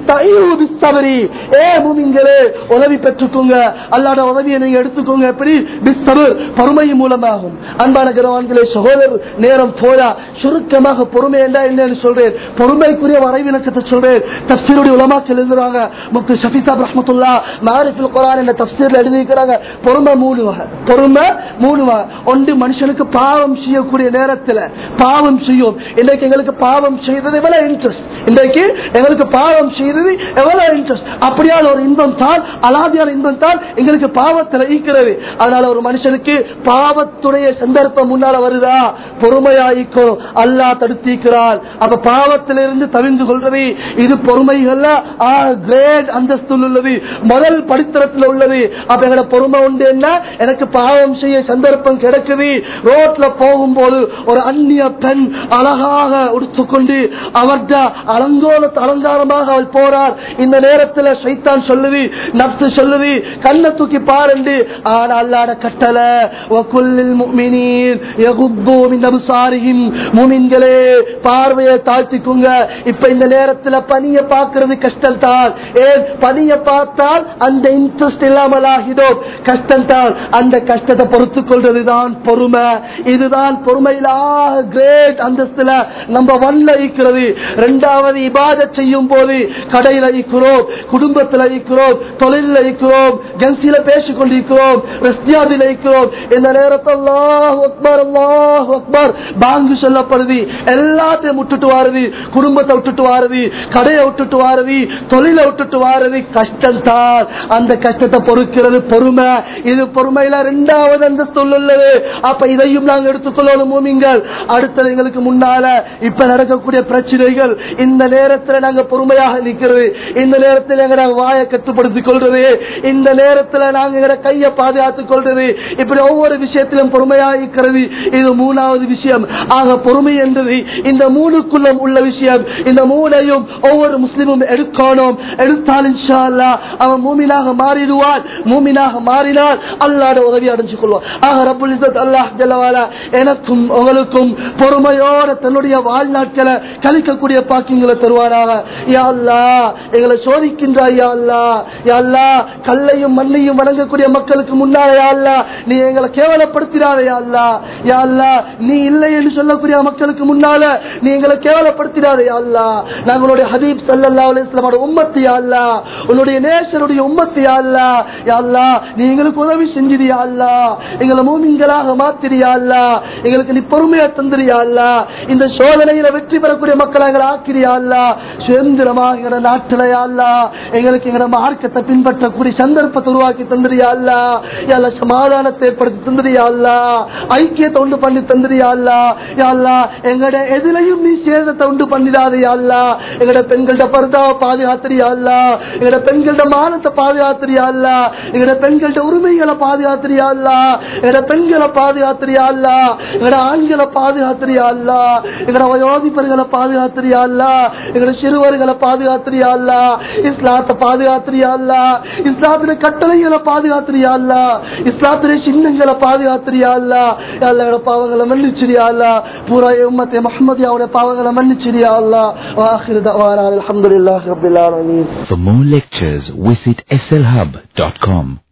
ஏ மூமிங்களே உதவி பெற்றுக்கோங்க அல்லாட உதவியை நீங்க எடுத்துக்கோங்க எப்படி பிஸ்தபர் பொறுமை மூலமாகும் அன்பான கரவான்களே சகோதரர் நேரம் போயா சுருக்கமாக பொறுமை என்ன இல்லைன்னு சொல்றேன் பொறுமைக்குரிய வரைவிலக்கத்தை சொல்றேன் தப்சீருடைய உலமாக்கள் எழுதுறாங்க முக்கு ஷஃபிசா ரஹமத்துல்லா மாரிஃபில் குரான் என்ற தப்சீர்ல எழுதியிருக்கிறாங்க பொறுமை மூணு வகை பொறுமை மூணு வகை ஒன்று மனுஷனுக்கு பாவம் செய்யக்கூடிய நேரத்தில் பாவம் செய்யும் இன்றைக்கு எங்களுக்கு பாவம் செய்தது எவ்வளவு இன்ட்ரெஸ்ட் இன்றைக்கு எங்களுக்கு பாவம் செய்தது எவ்வளவு இன்ட்ரெஸ்ட் அப்படியான ஒரு இன்பம் தான் அலாதியான இன்பம் தான் எங்களுக்கு பாவத்தில் ஈக்கிறது அதனால ஒரு மனுஷனுக்கு பாவத்துடைய சந்தர்ப்பம் முன்னால வருதா பொறுமையாயிக்கோ அல்லா தடுத்திருக்கிறார் அப்ப பாவத்திலிருந்து தவிர்ந்து கொள்றது இது பொறுமைகள்ல கிரேட் அந்தஸ்து உள்ளது முதல் படித்தரத்தில் உள்ளது அப்ப எங்களோட பொறுமை உண்டு என்ன எனக்கு பாவம் செய்ய சந்தர்ப்பம் கிடைக்குது ரோட்ல போகும்போது ஒரு அந்நிய பெண் அழகாக உடுத்துக்கொண்டு அவர்கிட்ட அலங்கோல அலங்காரமாக அவள் போறார் இந்த நேரத்தில் சைத்தான் சொல்லுது நப்சு சொல்லுது கண்ணை தூக்கி பாருண்டு ஆனா அல்லாட கட்டளை வகுல்லில் முஃமினீன் யகுத்து மின் அப்சாரிஹிம் முஃமின்களே பார்வையை தாழ்த்திக்குங்க இப்ப இந்த நேரத்துல பனிய பார்க்கிறது கஷ்டம் தான் ஏன் பனிய பார்த்தால் அந்த இன்ட்ரெஸ்ட் இல்லாமல் ஆகிடும் கஷ்டம் தான் அந்த கஷ்டத்தை பொறுத்து கொள்றதுதான் பொறுமை இதுதான் பொறுமையில கிரேட் அந்தஸ்துல நம்ம ஒன்ல இருக்கிறது இரண்டாவது இபாத செய்யும் போது கடையில இருக்கிறோம் குடும்பத்தில் இருக்கிறோம் தொழில இருக்கிறோம் கன்சில பேசிக் கொண்டிருக்கிறோம் ரஸ்தியாதில் இருக்கிறோம் இந்த நேரத்தில் அல்லாஹ் அக்பர் அல்லாஹ் அக்பர் பாங்கு சொல்லப்படுது எல்லாத்தையும் விட்டுட்டு வாருது குடும்பத்தை விட்டுட்டு வாருது கடையை விட்டுட்டு வாருது தொழிலை விட்டுட்டு வாருது கஷ்டம் தான் அந்த கஷ்டத்தை பொறுக்கிறது பொறுமை இது பொறுமையில இரண்டாவது அந்தஸ்து உள்ளது அப்ப இதையும் நாங்க எடுத்துக்கொள்ளணும் மூமிங்கள் அடுத்தது எங்களுக்கு முன்னால இப்ப நடக்கக்கூடிய பிரச்சனைகள் இந்த நேரத்தில் நாங்க பொறுமையாக நிற்கிறது இந்த நேரத்தில் எங்க வாயை கட்டுப்படுத்திக் கொள்றது இந்த நேரத்தில் நாங்க எங்க கையை பாதுகாத்துக் கொள்றது இப்படி ஒவ்வொரு விஷயத்திலும் பொறுமையாக இருக்கிறது இது மூணாவது விஷயம் ஆக பொறுமை என்பது இந்த மூணுக்குள்ள உள்ள விஷயம் இந்த மூணையும் ஒவ்வொரு முஸ்லிமும் எடுக்கணும் எடுத்தால் இன்ஷா அல்லாஹ் அவன் மூமினாக மாறிடுவான் மூமினாக மாறினால் அல்லாட உதவி அடைஞ்சு கொள்வான் ஆக ரபுல் இஸ்ஸத் அல்லாஹ் ஜல்லவாலா எனக்கும் உங்களுக்கும் பொறுமையோட தன்னுடைய வாழ்நாட்களை கழிக்கக்கூடிய பாக்கியங்களை தருவாராக யா அல்லாஹ் எங்களை சோதிக்கின்றாய் யா அல்லாஹ் யா அல்லாஹ் கல்லையும் மண்ணையும் வணங்கக்கூடிய மக்களுக்கு முன்னால யா அல்லாஹ் நீ எங்களை கேவலப்படுத்திடாத யா அல்லாஹ் யா அல்லாஹ் நீ இல்லை என்று சொல்லக்கூடிய மக்களுக்கு முன்னால நீ எங்களை கேவலப்படுத்திடாத யா அல்லாஹ் நாங்களுடைய ஹபீப் ஸல்லல்லாஹு அலைஹி வஸல்லமோட உம்மத்து யா அல்லாஹ் உன்னுடைய நேசருடைய உம்மத்து யா அல்லாஹ் யா அல்லாஹ் நீ எங்களுக்கு உதவி செஞ்சிரு யா அல்லாஹ் எங்களை மூமின்களாக மாத்திரு யா அல்லாஹ் எங்களுக்கு நீ பொறுமையா தந்திரு யா அல்லாஹ் இந்த சோதனையில வெற்றி பெறக்கூடிய மக்களை எங்களை ஆக்கிரு யா அல்லாஹ் சுதந்திரமாக எங்களோட நாட்டுல யா அல்லாஹ் எங்களுக்கு எங்களோட மார்க்கத்தை பின்பற்றக்கூடிய சந்தர்ப்பத்தை உருவாக்கி தந்திரு யா அல்லாஹ் யா அல்லாஹ் சமாதானத்தை ஏற்படுத்தி தந்திரு யா அல்லாஹ் ஐக்கியத்தை உண்டு பண்ணி தந்திரு யா அல்லாஹ் யா அல்லாஹ் எங்கட எதிலையும் நீ சேதத்தை உண்டு பண்ணிடாது யா அல்லாஹ் எங்கட பெண்கள்ட பர்தாவை பாதுகாத்திரியா அல்லா எங்கட பெண்கள்ட மானத்தை பாதுகாத்திரியா அல்லா எங்கட பெண்கள்ட உரிமைகளை பாதுகாத்திரியா அல்லா எங்கட பெண்களை பாதுகாத்திரியா அல்லா எங்கட ஆண்களை பாதுகாத்திரியா அல்லா எங்கட வயோதிபர்களை பாதுகாத்திரியா அல்லா எங்கட சிறுவர்களை பாதுகாத்திரியா அல்லா இஸ்லாத்தை பாதுகாத்திரியா அல்லா இஸ்லாத்தின கட்டளைகளை பாதுகாத்திரியா அல்லா இஸ்லாத்தின சின்னங்களை பாதுகாத்திரியா அல்லா அல்லா எங்கட பாவங்களை மன்னிச்சிரியா அல்லா பூரா உம்மத்தை முஹம்மதியாவுடைய பாவங்களை மன்னிச்சிரியா அல்லா வாஹிர் தவானா அல்ஹம்துலில்லாஹி ரப்பில் ஆலமீன் For more lectures, visit slhub.com.